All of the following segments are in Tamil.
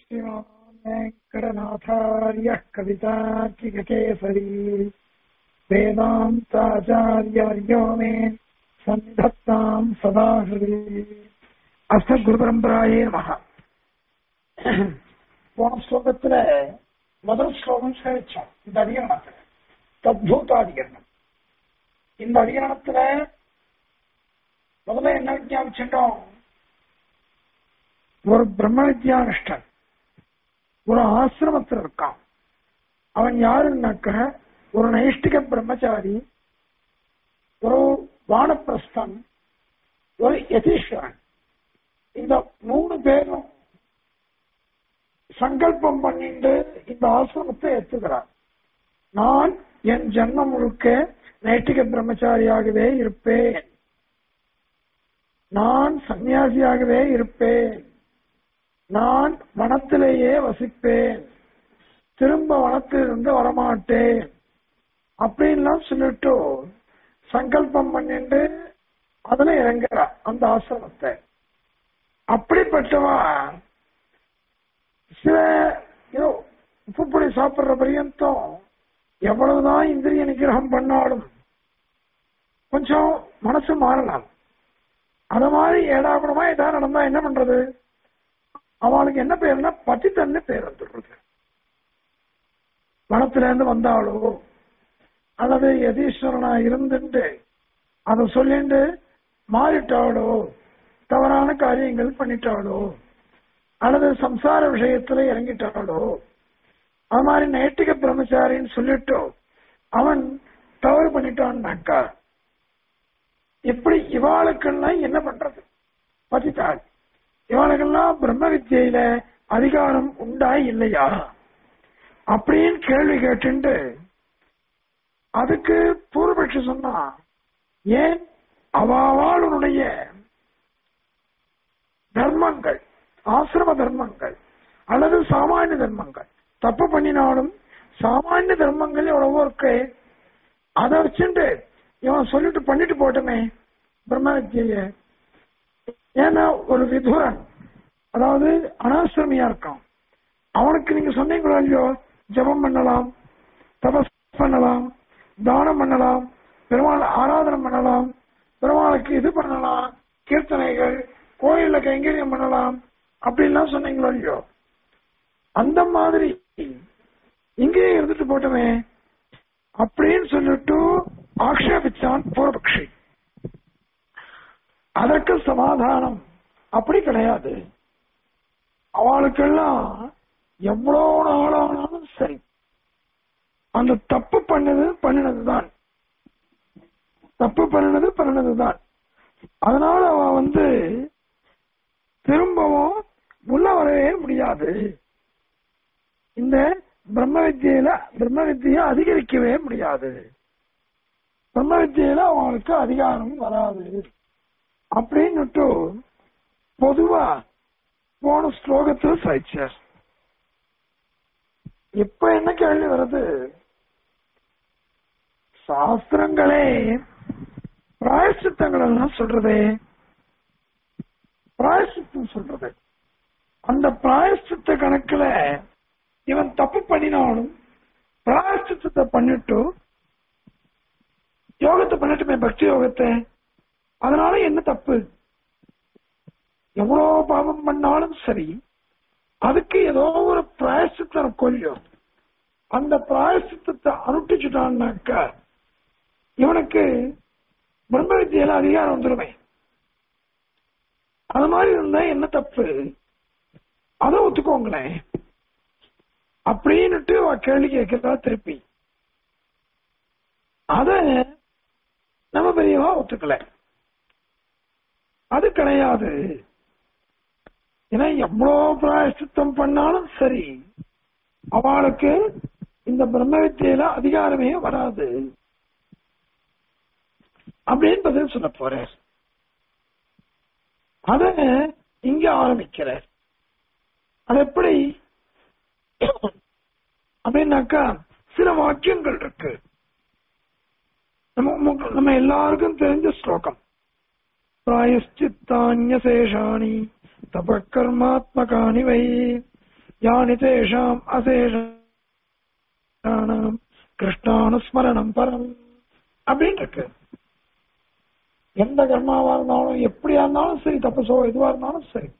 श्रीमान् वेङ्कटनाथार्यः कवितार्किककेसरी वेदान्ताचार्यवर्यो मे सन्निधत्ताम् सदा हृदि அஸ்மத்குருபரம்பராயே நமக போன ஸ்லோகத்துல முதல் ஸ்லோகம் சேவிச்சோம் இந்த அதிகரணத்துல தத்பூத அதிகரணம் இந்த அதிகரணத்துல முதல்ல என்ன விஞ்ஞாபிச்சுட்டோம் ஒரு பிரம்ம வித்யானிஷ்டன் ஒரு ஆசிரமத்தில் இருக்கான் அவன் யாருன்னாக்க ஒரு நைஷ்டிக பிரம்மச்சாரி ஒரு வானப்பிரஸ்தன் ஒரு யதீஸ்வரன் இந்த மூணு பேரும் சங்கல்பம் பண்ணிட்டு இந்த ஆசிரமத்தை ஏத்துக்கிறார் நான் என் ஜென்மம் முழுக்க நைட்டிக பிரம்மச்சாரியாகவே இருப்பேன் நான் சன்னியாசியாகவே இருப்பேன் நான் வனத்திலேயே வசிப்பேன் திரும்ப வனத்திலிருந்து வரமாட்டேன் அப்படின்லாம் சொல்லிட்டு சங்கல்பம் பண்ணிட்டு அதுல இறங்குறா அந்த ஆசிரமத்தை அப்படிப்பட்டவா சில உப்புப்பொடி சாப்பிடுற பரியந்தம் எவ்வளவுதான் இந்திரிய நிகிரகம் பண்ணாலும் கொஞ்சம் மனசு மாறலாம் அத மாதிரி ஏடாபடமா ஏதாவது நடந்தா என்ன பண்றது அவளுக்கு என்ன பேருன்னா பட்டித்தன்னு பேர் வந்துடுறது வனத்துல இருந்து வந்தாளோ அல்லது யதீஸ்வரனா இருந்துட்டு அதை சொல்லிட்டு மாறிட்டாளோ தவறான காரியங்கள் பண்ணிட்டாளோ அல்லது சம்சார விஷயத்துல இறங்கிட்டாளோ அது மாதிரி நைட்டிக பிரம்மச்சாரின்னு சொல்லிட்டோ அவன் தவறு பண்ணிட்டான்னாக்கா இப்படி இவாளுக்கெல்லாம் என்ன பண்றது பதித்தாள் இவாளுக்கெல்லாம் பிரம்ம வித்தியில அதிகாரம் உண்டா இல்லையா அப்படின்னு கேள்வி கேட்டு அதுக்கு பூர்வபட்சி சொன்னா ஏன் அவாளுடைய தர்மங்கள் ஆசிரம தர்மங்கள் அல்லது சாமானிய தர்மங்கள் தப்பு பண்ணினாலும் சாமானிய தர்மங்கள் எவ்வளவோ இருக்கு அதை வச்சுட்டு இவன் சொல்லிட்டு பண்ணிட்டு போட்டமே பிரம்ம வித்திய ஏன்னா ஒரு விதுரன் அதாவது அனாசிரமியா இருக்கான் அவனுக்கு நீங்க சொன்னீங்களோ இல்லையோ ஜபம் பண்ணலாம் தபஸ் பண்ணலாம் தானம் பண்ணலாம் பெருமாள் ஆராதனம் பண்ணலாம் பெருமாளுக்கு இது பண்ணலாம் கீர்த்தனைகள் கோயில்ல கைங்கரியம் பண்ணலாம் அப்படின்லாம் சொன்னீங்களோ இல்லையோ அந்த மாதிரி இங்கேயே இருந்துட்டு போட்டோமே அப்படின்னு சொல்லிட்டு ஆக்ஷேபிச்சான் பூர்வபக்ஷி அதற்கு சமாதானம் அப்படி கிடையாது அவளுக்கெல்லாம் எவ்வளவு நாளானாலும் சரி அந்த தப்பு பண்ணது பண்ணினதுதான் தப்பு பண்ணினது பண்ணினதுதான் அதனால அவ வந்து திரும்பவும் உள்ள வரவே முடியாது இந்த பிரம்ம வித்தியில பிரம்ம வித்தியை அதிகரிக்கவே முடியாது பிரம்ம வித்தியில அவங்களுக்கு அதிகாரம் வராது அப்படின்னுட்டு பொதுவா போன ஸ்லோகத்தில் சாய்ச்சார் இப்ப என்ன கேள்வி வருது சாஸ்திரங்களே பிராயசித்தங்கள் எல்லாம் சொல்றதே பிராயசித்தம் சொல்றது அந்த பிராயசித்த கணக்குல இவன் தப்பு பண்ணினாலும் பிராயசித்தத்தை பண்ணிட்டு யோகத்தை பண்ணிட்டுமே பக்தி யோகத்தை அதனால என்ன தப்பு எவ்வளவு பாவம் பண்ணாலும் சரி அதுக்கு ஏதோ ஒரு பிராயசித்தம் கொல்லும் அந்த பிராயசித்தத்தை அனுட்டிச்சுட்டான்னாக்கா இவனுக்கு பிரம்ம வித்தியில அதிகாரம் வந்துருமே அது மாதிரி இருந்தா என்ன தப்பு அதை ஒத்துக்கோங்களேன் அப்படின்னுட்டு கேள்வி கேட்கிறதா திருப்பி அத நம்ம பெரியவா ஒத்துக்கல அது கிடையாது ஏன்னா எவ்வளவு பிராயஷ்டித்தம் பண்ணாலும் சரி அவளுக்கு இந்த பிரம்ம வித்தியில அதிகாரமே வராது அப்படின்னு பதில் சொல்ல போறார் அத இங்க ஆரம்பிக்கிற அது எப்படி அப்படின்னாக்கா சில வாக்கியங்கள் இருக்கு நம்ம நம்ம எல்லாருக்கும் தெரிஞ்ச ஸ்லோகம் பிராயஷ்சித்தானியசேஷாணி தபக்கர்மாத்மகானி வை யானி தேஷாம் அசேஷானாம் கிருஷ்ணானுஸ்மரணம் பரம் அப்படின்னு இருக்கு எந்த கர்மாவா இருந்தாலும் எப்படியா இருந்தாலும் சரி தப்பு எதுவா இருந்தாலும் சரி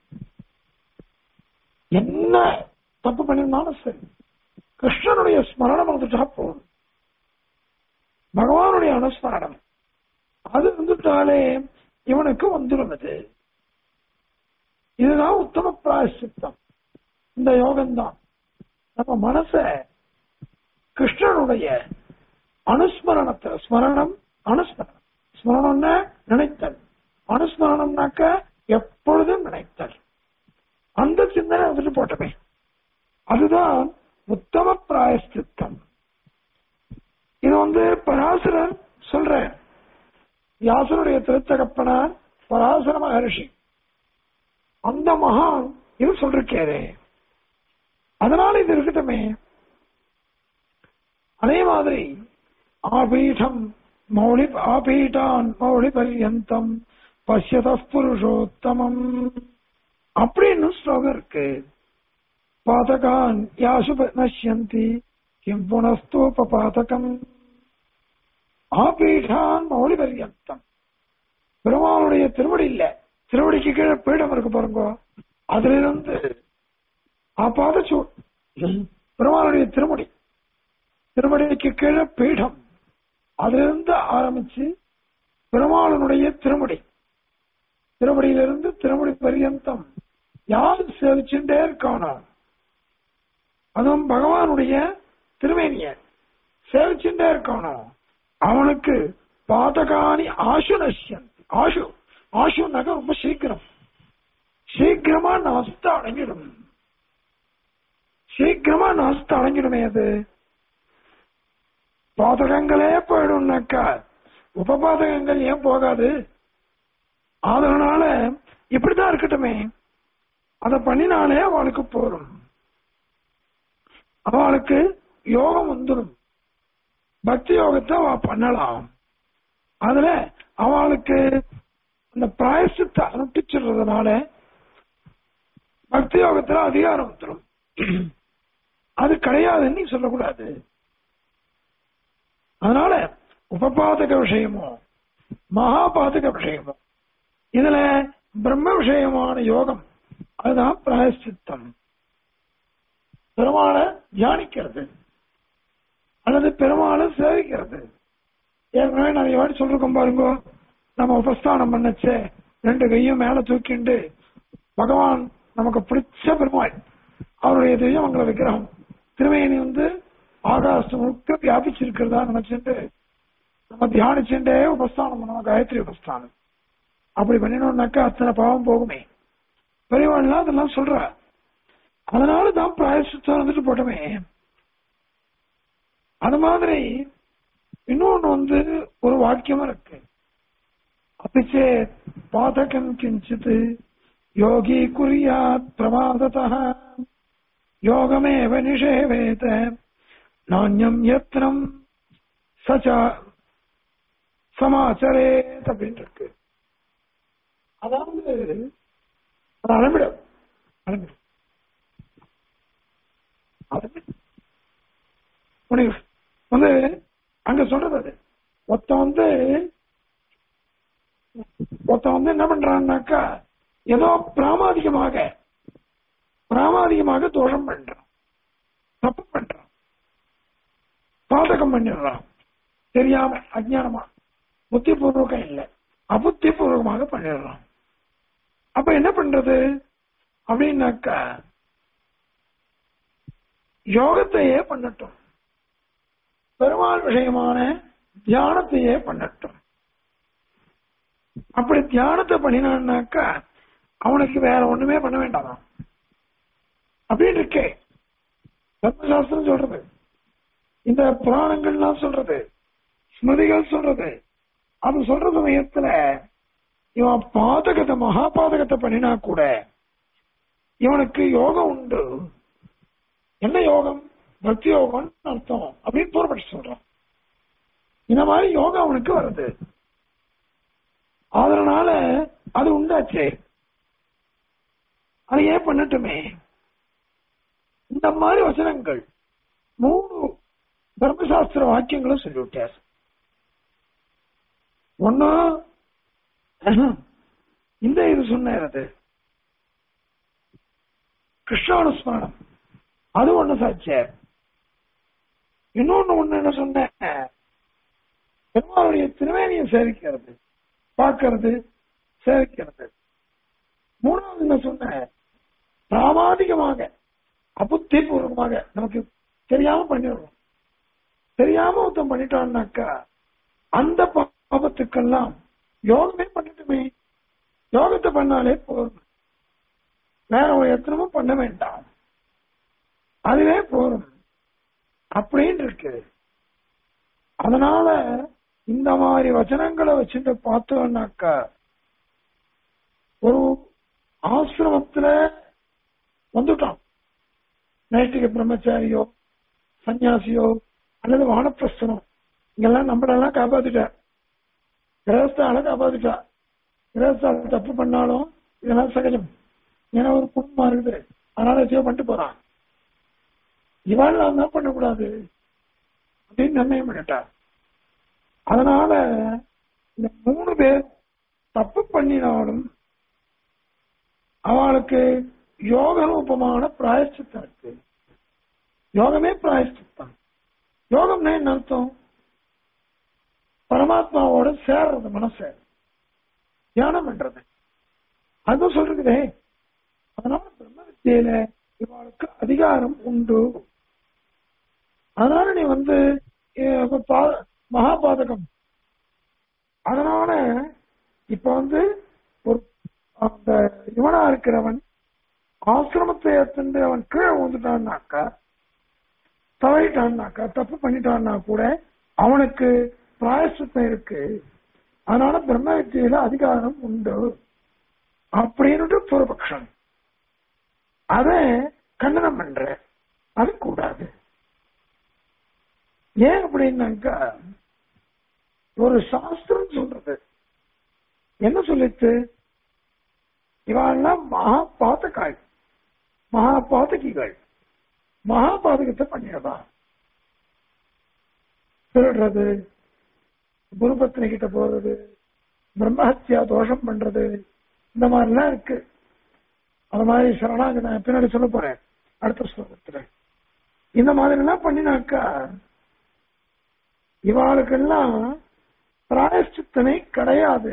என்ன தப்பு பண்ணிருந்தாலும் சரி கிருஷ்ணனுடைய ஸ்மரணம் வந்துட்டா போதும் பகவானுடைய அனுஸ்மரணம் அது வந்துட்டாலே இவனுக்கு வந்துடும் அது இதுதான் உத்தம பிராயசித்தம் இந்த யோகம்தான் நம்ம மனச கிருஷ்ணனுடைய அனுஸ்மரணத்தை ஸ்மரணம் அனுஸ்மரணம் ஸ்மரணம்னா நினைத்தல் அனுஸ்மரணம்னாக்க எப்பொழுதும் நினைத்தல் அந்த சிந்தனை வந்துட்டு போட்டமே அதுதான் உத்தம பிராயஸ்தித்தம் இது வந்து பராசரர் சொல்ற வியாசனுடைய திருத்தகப்பனார் பராசர மகர்ஷி அந்த மகான் இது சொல்லிருக்காரு அதனால இது இருக்கட்டுமே அதே மாதிரி ஆபீடம் மௌலி ஆபீட்டான் மௌலி பர்யந்தம் பசியத புருஷோத்தமம் அப்படின்னு ஸ்லோகம் இருக்கு பாதகான் யாசு நஷ்யந்தி கிம் புனஸ்தூப பாதகம் ஆபீடான் மௌலி பர்யந்தம் பெருமாளுடைய திருவடி இல்ல திருவடிக்கு கீழே பீடம் இருக்கு பாருங்க அதுல இருந்து ஆபாத சூ பெருமாளுடைய திருமுடி திருமடிக்கு கீழே பீடம் அதிலிருந்து ஆரம்பிச்சு பெருமாளனுடைய திருமுடி திருமுடியிலிருந்து திருமுடி பரியந்தம் யார் சேவிச்சுட்டே இருக்கானோ அதுவும் பகவானுடைய திருமேனிய சேவிச்சுட்டே இருக்கானோ அவனுக்கு பாதகாணி ஆசு நஷ்யன் ஆசு ஆசுனாக்க ரொம்ப சீக்கிரம் சீக்கிரமா நாஸ்த அடங்கிடும் சீக்கிரமா நாஸ்த அடங்கிடுமே அது பாதகங்களே போயிடும்னாக்கா உபபாதகங்கள் ஏன் போகாது அதனால இப்படிதான் இருக்கட்டுமே அத பண்ணினாலே அவளுக்கு போரும் அவளுக்கு யோகம் வந்துடும் பக்தி யோகத்தை அவ பண்ணலாம் அதுல அவளுக்கு அந்த பிராயசத்தை அனுப்பிச்சிடுறதுனால பக்தி யோகத்துல அதிகாரம் வந்துடும் அது கிடையாதுன்னு சொல்லக்கூடாது அதனால உபபாதக விஷயமோ மகாபாதக விஷயமோ இதுல பிரம்ம விஷயமான யோகம் அதுதான் பிராயசித்தம் பெருமாளை தியானிக்கிறது அல்லது பெருமாளை சேவிக்கிறது ஏற்கனவே நிறைய வாட்டி சொல்லிருக்கோம் பாருங்க நம்ம உபஸ்தானம் பண்ணச்சே ரெண்டு கையும் மேல தூக்கிண்டு பகவான் நமக்கு பிடிச்ச பெருமாள் அவருடைய தெய்வமங்கல விக்கிரகம் திருவேணி வந்து ஆகாசம் முழுக்க வியாபிச்சிருக்கிறதா நினைச்சுட்டு நம்ம தியானிச்சுட்டே உபஸ்தானம் பண்ணுவோம் காயத்ரி உபஸ்தானம் அப்படி பண்ணினோம்னாக்கா அத்தனை பாவம் போகுமே பெரியவாள்லாம் அதெல்லாம் சொல்ற அதனால தான் பிராயசித்தம் வந்துட்டு போட்டோமே அது மாதிரி இன்னொன்னு வந்து ஒரு வாக்கியம் இருக்கு அப்பிச்சே பாதகம் கிஞ்சித் யோகி குறியாத் பிரமாதத யோகமேவ நிஷேவேத நாண்யம் யத்னம் சச்சா சமாச்சரேத் அப்படின்னு இருக்கு அதாவது அது அளவிடும் அளவிடும் அளவிடும் முடிவு வந்து அங்க சொல்றது அது ஒருத்த வந்து ஒருத்த வந்து என்ன பண்றான்னாக்கா ஏதோ பிராமாதிகமாக பிராமாதிகமாக தோஷம் பண்றான் தப்பு பண்றான் பாதகம் பண்ணிடுறான் தெரியாம அஜானமா புத்தி பூர்வகம் இல்லை அபுத்தி பூர்வமாக பண்ணிடுறான் அப்ப என்ன பண்றது அப்படின்னாக்கா யோகத்தையே பண்ணட்டும் பெருமாள் விஷயமான தியானத்தையே பண்ணட்டும் அப்படி தியானத்தை பண்ணினான்னாக்கா அவனுக்கு வேற ஒண்ணுமே பண்ண வேண்டாம் அப்படின்னு இருக்கே தர்மசாஸ்திரம் சொல்றது இந்த புராணங்கள்லாம் சொல்றது ஸ்மிருதிகள் சொல்றது அது சொல்ற சமயத்துல இவன் பாதகத்தை மகா பாதகத்தை பண்ணினா கூட இவனுக்கு யோகம் உண்டு என்ன யோகம் பக்தி யோகம்னு அர்த்தம் அப்படின்னு பூர்வப்பட்டு சொல்றான் இந்த மாதிரி யோகம் அவனுக்கு வருது அதனால அது உண்டாச்சே அது ஏன் பண்ணட்டுமே இந்த மாதிரி வசனங்கள் மூணு தர்மசாஸ்திர வாக்கியங்களும் சொல்லிவிட்டார் ஒன்னு இந்த இது சொன்னார் அது கிருஷ்ணானுஸ்மரணம் அது ஒண்ணு சாட்சியார் இன்னொன்னு ஒண்ணு என்ன சொன்னேன் பெருமாளுடைய திருவேணியை சேவிக்கிறது பார்க்கறது சேவிக்கிறது மூணாவது என்ன சொன்ன பிராமாதிகமாக அபுத்தி பூர்வமாக நமக்கு தெரியாம பண்ணிடுறோம் தெரியாம ஒருத்தன் பண்ணிட்டான்னாக்கா அந்த பாபத்துக்கெல்லாம் யோகமே பண்ணிட்டுமே யோகத்தை பண்ணாலே போதும் வேற ஒரு எத்தனமும் பண்ண வேண்டாம் அதுவே போதும் அப்படின்னு இருக்கு அதனால இந்த மாதிரி வச்சனங்களை வச்சுட்டு பார்த்தோம்னாக்கா ஒரு ஆசிரமத்துல வந்துட்டான் நைஷ்டிக பிரம்மச்சாரியோ சன்னியாசியோ அல்லது வானப்பிரஸ்தனோ இங்கெல்லாம் நம்மளெல்லாம் காப்பாத்திட்டார் கிரகஸ்தால காப்பாத்திட்டா கிரகஸ்தால தப்பு பண்ணாலும் இதெல்லாம் சகஜம் ஏன்னா ஒரு குடும்பமா இருக்குது அதனால எதையோ பண்ணிட்டு போறான் இவாள் தான் பண்ணக்கூடாது அப்படின்னு நிர்ணயம் பண்ணிட்டார் அதனால இந்த மூணு பேர் தப்பு பண்ணினாலும் அவளுக்கு யோக ரூபமான பிராயச்சித்தம் இருக்கு யோகமே பிராயச்சித்தம் யோகம்னா என்ன அர்த்தம் பரமாத்மாவோட சேர்றது மனச தியானம் பண்றது அதுதான் சொல்றதே அதனால பிரம்ம வித்தியில இவளுக்கு அதிகாரம் உண்டு அதனால நீ வந்து மகாபாதகம் அதனால இப்ப வந்து ஒரு அந்த இவனா இருக்கிறவன் ஆசிரமத்தை எடுத்துட்டு அவன் கீழே வந்துட்டான்னாக்கா தவறிட்டான்னாக்கா தப்பு பண்ணிட்டான்னா கூட அவனுக்கு பிராயசத்தம் இருக்கு அதனால பிரம்ம வித்தியில அதிகாரம் உண்டு அப்படின்னு பூர்வபக்ஷம் அத கண்டனம் பண்ற அது கூடாது ஏன் அப்படின்னாக்கா ஒரு சாஸ்திரம் சொல்றது என்ன சொல்லிட்டு இவெல்லாம் மகா பாத்தகாய் மகா பாதகிகள் மகா பாதகத்தை பண்ணிடதா திருடுறது குருபத்தினி கிட்ட போறது பிரம்மஹத்தியா தோஷம் பண்றது இந்த மாதிரிலாம் இருக்கு அது மாதிரி சரணாக நான் பின்னாடி சொல்ல போறேன் அடுத்த ஸ்லோகத்துல இந்த மாதிரி எல்லாம் பண்ணினாக்கா இவாளுக்கெல்லாம் பிராயஷ்சித்தனை கிடையாது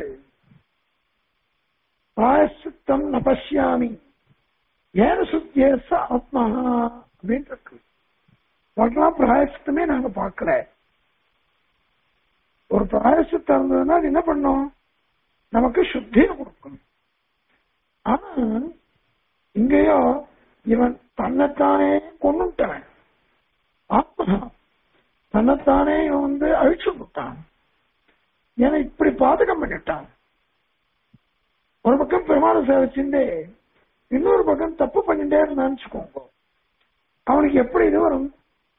பிராயஷ்சித்தம் நபஷ்யாமி ஏன சுத்தியேச ஆத்மா அப்படின்னு இருக்கு அவர்களாம் பிராயசித்தமே நாங்க பார்க்கல ஒரு பிராயசித்தம் இருந்ததுன்னா அது என்ன பண்ணும் நமக்கு சுத்தியை கொடுக்கும் ஆனா இங்கேயோ இவன் தன்னைத்தானே கொண்டுட்டவன் ஆத்மா தன்னைத்தானே இவன் வந்து அழிச்சு விட்டான் ஏன்னா இப்படி பாதகம் பண்ணிட்டான் ஒரு பக்கம் பெருமாளை சேவிச்சுட்டே இன்னொரு பக்கம் தப்பு பண்ணிட்டே நினைச்சுக்கோங்க அவனுக்கு எப்படி இது வரும்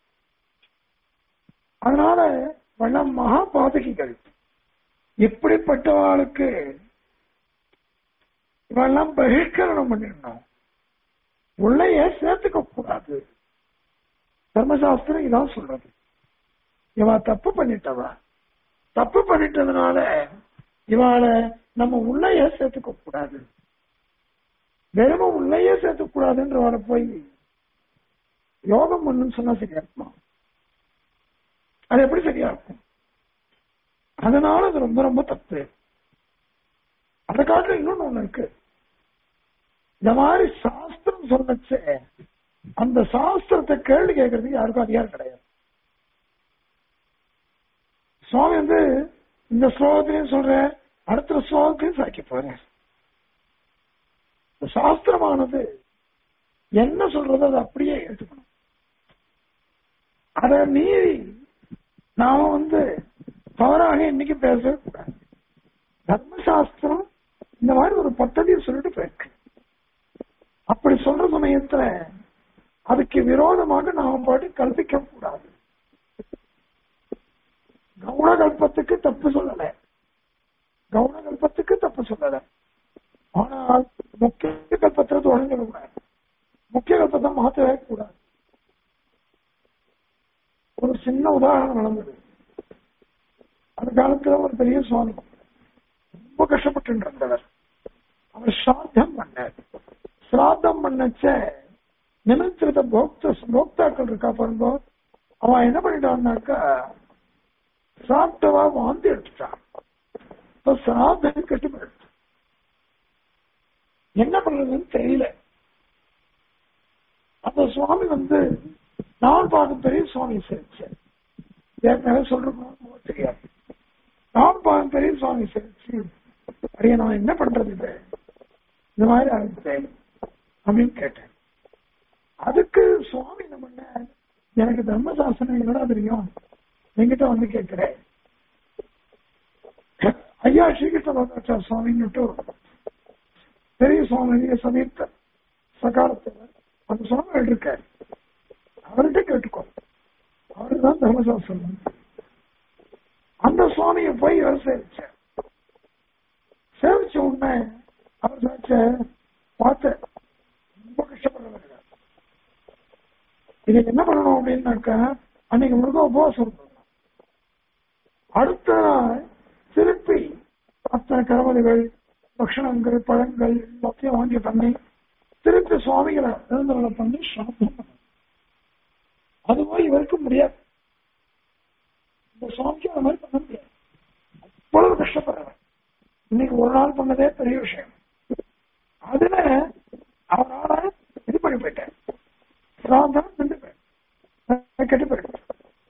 அதனால வண்ணம் மகா பாதகிகள் இப்படிப்பட்டவாளுக்கு இவெல்லாம் பகிஷ்கரணம் பண்ணிடணும் உள்ளைய சேர்த்துக்க கூடாது தர்மசாஸ்திரம் இதான் சொல்றது இவ தப்பு பண்ணிட்டவா தப்பு பண்ணிட்டதுனால இவாளை நம்ம உள்ளைய சேர்த்துக்க கூடாது வெறும் உள்ளையே சேர்த்துக்க கூடாதுன்றவாளை போய் யோகம் பண்ணுன்னு சொன்னா சரியா இருக்குமா அது எப்படி சரியா இருக்கும் அதனால அது ரொம்ப ரொம்ப தப்பு அந்த காலத்துல இன்னொன்னு ஒண்ணு இருக்கு இந்த மாதிரி சாஸ்திரம் சொன்னச்சே அந்த சாஸ்திரத்தை கேள்வி கேட்கறதுக்கு யாருக்கும் அதிகாரம் கிடையாது சுவாமி வந்து இந்த ஸ்லோகத்திலையும் சொல்ற அடுத்த ஸ்லோகத்திலையும் சாய்க்க போறேன் சாஸ்திரமானது என்ன சொல்றதோ அதை அப்படியே எடுத்துக்கணும் அதை மீறி நாம வந்து தவறாக இன்னைக்கு பேசவே கூடாது தர்மசாஸ்திரம் இந்த மாதிரி ஒரு பத்ததியை சொல்லிட்டு போயிருக்கு அப்படி சொல்ற சமயத்துல அதுக்கு விரோதமாக நாம பாட்டு கல்பிக்க கூடாது கவுனகல்பத்துக்கு தப்பு சொல்லல கவுனகல்பத்துக்கு தப்பு சொல்லல ஆனால் முக்கிய கல்பத்துல தொடங்கக்கூடாது முக்கிய கல்பத்தை மாற்றவே கூடாது ஒரு சின்ன உதாரணம் நடந்தது அந்த காலத்துல ஒரு பெரிய சுவாமி ரொம்ப கஷ்டப்பட்டு இருந்தவர் அவர் ஸ்ராத்தம் பண்ணார் ஸ்ராத்தம் பண்ணச்ச நிமித்திருத்த போக்த போக்தாக்கள் இருக்கா பாருங்க அவன் என்ன பண்ணிட்டான்னாக்கா சாப்பிட்டவா வாந்தி எடுத்துட்டான் இப்ப சிராதம் கெட்டு போயிடுச்சு என்ன பண்றதுன்னு தெரியல அந்த சுவாமி வந்து நான் பார்க்கும் பெரிய சுவாமி சேர்ச்சேன் ஏற்கனவே சொல்றோம் தெரியாது நான் பார்க்கும் பெரிய சுவாமி சேர்ச்சு அடைய நான் என்ன பண்றது இது இந்த மாதிரி ஆகுது அப்படின்னு கேட்டேன் அதுக்கு சுவாமி என்ன பண்ண எனக்கு தர்மசாசனம் என்னடா தெரியும் என்கிட்ட வந்து கேட்கிறேன் ஐயா ஸ்ரீகிருஷ்ண சுவாமின்னுட்டு பெரிய சுவாமி சமீப சகாலத்துல அந்த சுவாமி இருக்காரு அவர்கிட்ட கேட்டுக்கோ அவருதான் தர்மசாஸ்திரம் அந்த சுவாமியை போய் அவர் சேவிச்சார் சேவிச்ச உடனே அவர் சாச்ச பார்த்த ரொம்ப கஷ்டப்படுறவர் இதுக்கு என்ன பண்ணணும் அப்படின்னாக்கா அன்னைக்கு முழுக்க உபவாசம் இருக்கணும் அடுத்த நாள் திருப்பி அத்தனை கரவலைகள் பக்ஷணங்கள் பழங்கள் எல்லாத்தையும் வாங்கி பண்ணி திருப்பி சுவாமிகளை எழுந்தருளை பண்ணி சாப்பிடும் அது போய் இவருக்கு முடியாது இந்த சுவாமிக்கு அந்த மாதிரி பண்ண முடியாது அவ்வளவு கஷ்டப்படுறவர் இன்னைக்கு ஒரு நாள் பண்ணதே பெரிய விஷயம் அதுல அவரால இது பண்ணி போயிட்டேன் பிராந்தம் நின்று போயிட்டேன் கெட்டு போயிட்டேன்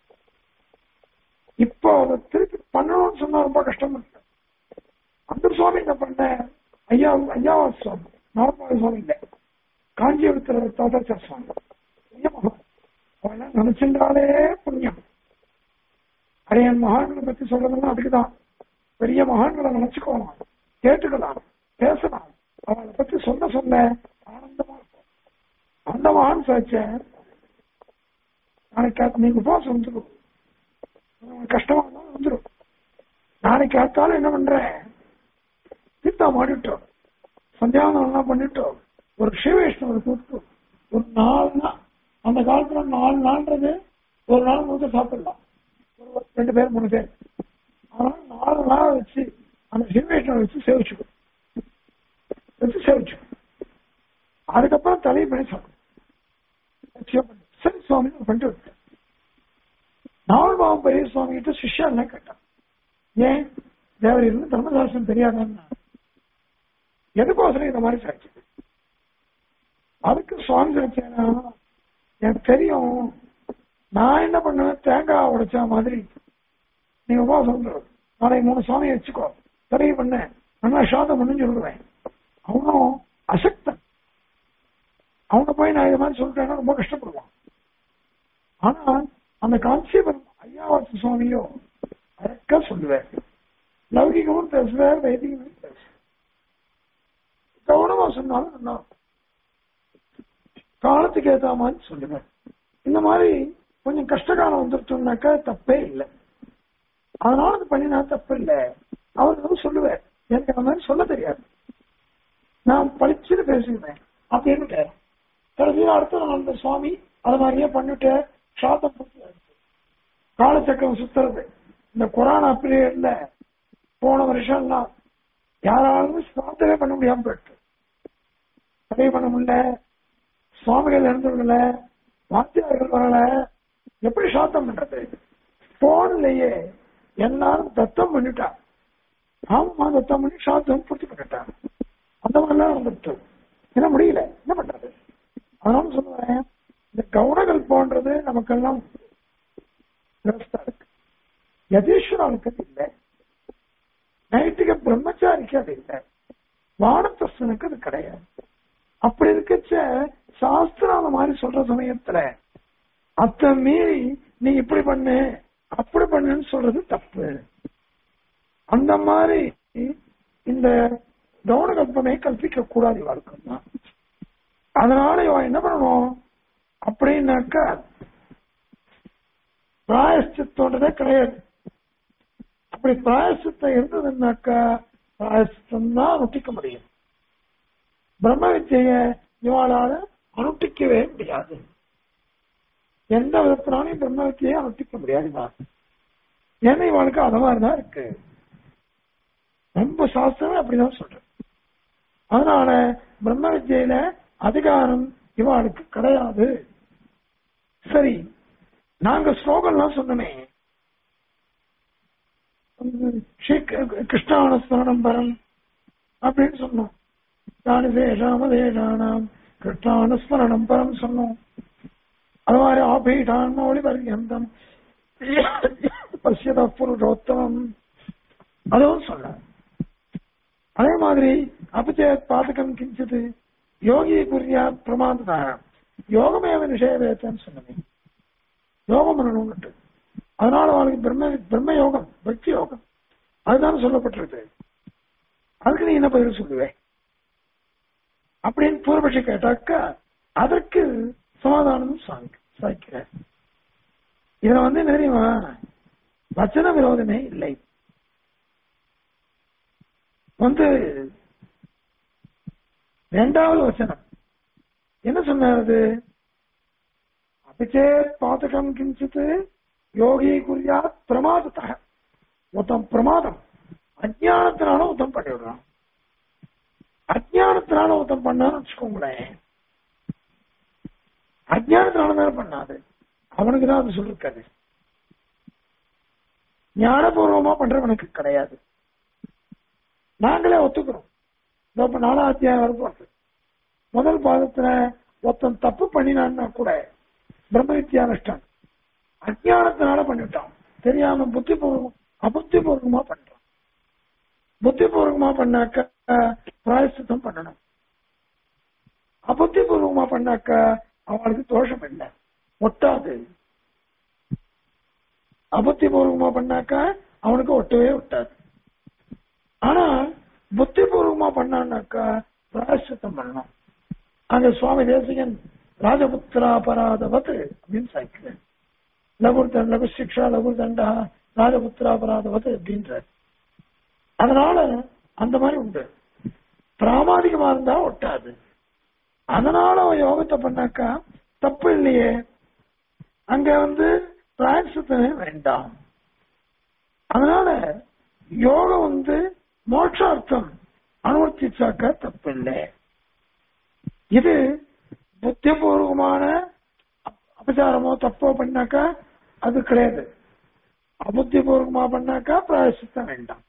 இப்போ அதை திருப்பி பண்ணணும்னு சொன்னா ரொம்ப கஷ்டம் இருக்கு அந்த சுவாமி என்ன பண்ண ஐயா ஐயாவா சுவாமி நார்மல் சுவாமி இல்லை காஞ்சிபுரத்துல தாத்தாச்சார் சுவாமி ஐயா மகான் அவெல்லாம் நினைச்சிருந்தாலே புண்ணியம் அரையன் மகான்களை பத்தி சொல்றதுன்னா அதுக்குதான் பெரிய மகான்களை நினைச்சுக்கோலாம் கேட்டுக்கலாம் பேசலாம் அவளை பத்தி சொல்ல சொல்ல ஆனந்தமா இருக்கும் அந்த மகான் சாச்ச நாளைக்கு நீங்க உபவாசம் வந்துடும் கஷ்டமா இருந்தாலும் வந்துடும் நாளைக்கு ஆத்தாலும் என்ன பண்ற தீர்த்தா மாடிட்டோம் சந்தியாவனம் எல்லாம் பண்ணிட்டோம் ஒரு சிவவிஷ்ணவர் கூப்பிட்டு ஒரு நாலு நாள் அந்த காலத்துல நாலு நாள்ன்றது ஒரு நாள் முழுக்க சாப்பிடலாம் ஒரு ரெண்டு பேர் மூணு பேர் அதனால நாலு நாள் வச்சு அந்த சிவவிஷ்ணவர் வச்சு சேவிச்சுக்கோ வச்சு சேவிச்சுக்கோ அதுக்கப்புறம் தலையை பண்ணி சாப்பிடும் சரி சுவாமி பண்ணிட்டு விட்டேன் நாவல்பாவம் பெரிய சுவாமி கிட்ட சிஷ்யா என்ன கேட்டான் ஏன் தேவர் இருந்து தர்மசாஸ்திரம் தெரியாதான்னா எதுக்கோசரம் இந்த மாதிரி சாட்சி அதுக்கு சுவாமி நினைச்சேன்னா எனக்கு தெரியும் நான் என்ன பண்ணுவேன் தேங்காய் உடைச்ச மாதிரி நீங்க உபவாசம் சொல்றது நாளைக்கு மூணு சுவாமியை வச்சுக்கோ தெரிய பண்ண நல்லா சாதம் பண்ணு சொல்லுவேன் அவனும் அசக்தன் அவனை போய் நான் இது மாதிரி சொல்லிட்டேன்னா ரொம்ப கஷ்டப்படுவான் ஆனா அந்த காஞ்சிபுரம் ஐயாவாசி சுவாமியோ அழகா சொல்லுவேன் லௌகிகமும் பேசுவார் வைதிகமும் பேசுவார் கவனமா சொன்னாலும் நல்லா காலத்துக்கு ஏத்த மாதிரி சொல்லுவேன் இந்த மாதிரி கொஞ்சம் கஷ்டகாலம் வந்துருச்சோம்னாக்கா தப்பே இல்லை அதனால அது பண்ணினா தப்பு இல்லை அவர் வந்து சொல்லுவார் எனக்கு அந்த மாதிரி சொல்ல தெரியாது நான் படிச்சுட்டு பேசுகிறேன் அப்படின்னு கடைசியில் அடுத்த நாள் அந்த சுவாமி அது மாதிரியே பண்ணிட்டு சாத்தம் பூர்த்தி காலச்சக்கரம் சுத்துறது இந்த கொரோனா பீரியட்ல போன வருஷம்லாம் யாராலும் சாத்தவே பண்ண முடியாம போயிட்டு அதே பண்ண முடியல சுவாமிகள் இருந்தவர்கள வாத்தியார்கள் வரல எப்படி சாத்தம் பண்றது போன்லயே எல்லாரும் தத்தம் பண்ணிட்டா ஆமா தத்தம் பண்ணி சாத்தம் பூர்த்தி பண்ணிட்டான் அந்த மாதிரிலாம் இருந்துட்டு என்ன முடியல என்ன பண்றது அதனால சொல்லுவேன் இந்த கவுனங்கள் போன்றது நமக்கெல்லாம் விவஸ்தா இருக்கு யதீஸ்வரனுக்கு அது இல்லை நைட்டுக்கு பிரம்மச்சாரிக்கு அது இல்லை வானத்தஸ்தனுக்கு அது கிடையாது அப்படி இருக்கச்ச சாஸ்திரம் அந்த மாதிரி சொல்ற சமயத்துல அத்த மீறி நீ இப்படி பண்ணு அப்படி பண்ணுன்னு சொல்றது தப்பு அந்த மாதிரி இந்த கவுன கல்பனை கல்பிக்க கூடாது இவளுக்கு தான் அதனால இவன் என்ன பண்ணணும் அப்படின்னாக்கா பிராயஷ்டத்தோடதே கிடையாது அப்படி பிராயசத்தை இருந்ததுன்னாக்கா பிராயசத்தம் தான் அனுஷ்டிக்க முடியும் பிரம்ம வித்திய இவாளால அனுஷ்டிக்கவே முடியாது எந்த விதத்தினாலும் பிரம்ம வித்தியை அனுஷ்டிக்க முடியாதுமா ஏன்னா இவளுக்கு அது மாதிரிதான் இருக்கு ரொம்ப சாஸ்திரமே அப்படிதான் சொல்றேன் அதனால பிரம்ம வித்தியில அதிகாரம் இவாளுக்கு கிடையாது சரி நாங்க ஸ்லோகம்லாம் சொன்னோமே ஸ்ரீ கிருஷ்ணானுஸ்மரணம் பரம் அப்படின்னு சொன்னோம் தானி தேஷாமதேஷானாம் கிருஷ்ணானுஸ்மரணம் பரம் சொன்னோம் அது மாதிரி ஆபீடான் மௌலி பர்யந்தம் பசியத புருஷோத்தமம் அதுவும் சொன்ன அதே மாதிரி அபிச்சேத் பாதகம் கிஞ்சிது யோகி குறியா பிரமாததா யோகமேவ நிஷேதேத்தன்னு சொன்னமே யோகம் பண்ணணும்னுட்டு அதனால அவளுக்கு பிரம்ம பிரம்ம யோகம் பக்தி யோகம் அதுதான் சொல்லப்பட்டிருக்கு அதுக்கு நீ என்ன பதில் சொல்லுவே அப்படின்னு பூர்வபட்சி கேட்டாக்கா அதற்கு சமாதானம் சாய்க்கிற இதுல வந்து என்ன தெரியுமா வச்சன விரோதமே இல்லை வந்து இரண்டாவது வச்சனம் என்ன சொன்னது அபிச்சேத் பாதகம் கிஞ்சித் யோகி குறியா பிரமாதத்த மொத்தம் பிரமாதம் அஜானத்தினால உத்தம் பண்ணிவிடுறான் அஜானத்தினால உத்தம் பண்ணான்னு வச்சுக்கோங்களேன் அஜானத்தினால தானே பண்ணாது அவனுக்கு தான் அது சொல்லிருக்காது ஞானபூர்வமா பண்றவனுக்கு கிடையாது நாங்களே ஒத்துக்கிறோம் இப்ப நாலாம் அத்தியாயம் வரப்போறது முதல் பாதத்துல ஒருத்தன் தப்பு பண்ணினான்னா கூட பிரம்ம வித்யானுஷ்டான் அஜானத்தினால பண்ணிவிட்டான் தெரியாம புத்தி பூர்வம் அபுத்தி பூர்வமா பண்றான் புத்தி பூர்வமா பண்ணாக்க பிராயசித்தம் பண்ணணும் அபுத்தி பூர்வமா பண்ணாக்க அவனுக்கு தோஷம் இல்லை ஒட்டாது அபுத்தி பூர்வமா பண்ணாக்க அவனுக்கு ஒட்டவே ஒட்டாது ஆனா புத்தி பூர்வமா பண்ணான்னாக்கா பிராயசித்தம் பண்ணணும் அங்க சுவாமி தேசிகன் ராஜபுத்திராபராதவத் அப்படின்னு சாய்க்கிறேன் லகு லகு சிக்ஷா லகு தண்டா ராஜபுத்திராபராதவத் அப்படின்ற அதனால அந்த மாதிரி உண்டு பிராமாதிகமா இருந்தா ஒட்டாது அதனால அவன் யோகத்தை பண்ணாக்கா தப்பு இல்லையே அங்க வந்து பிராயசித்தமே வேண்டாம் அதனால யோகம் வந்து மோட்சார்த்தம் அனுவர்த்திச்சாக்க தப்பு இல்லை இது புத்திபூர்வமான அபச்சாரமோ தப்போ பண்ணாக்கா அது கிடையாது அபுத்திபூர்வமா பண்ணாக்கா பிராயசித்தம் வேண்டாம்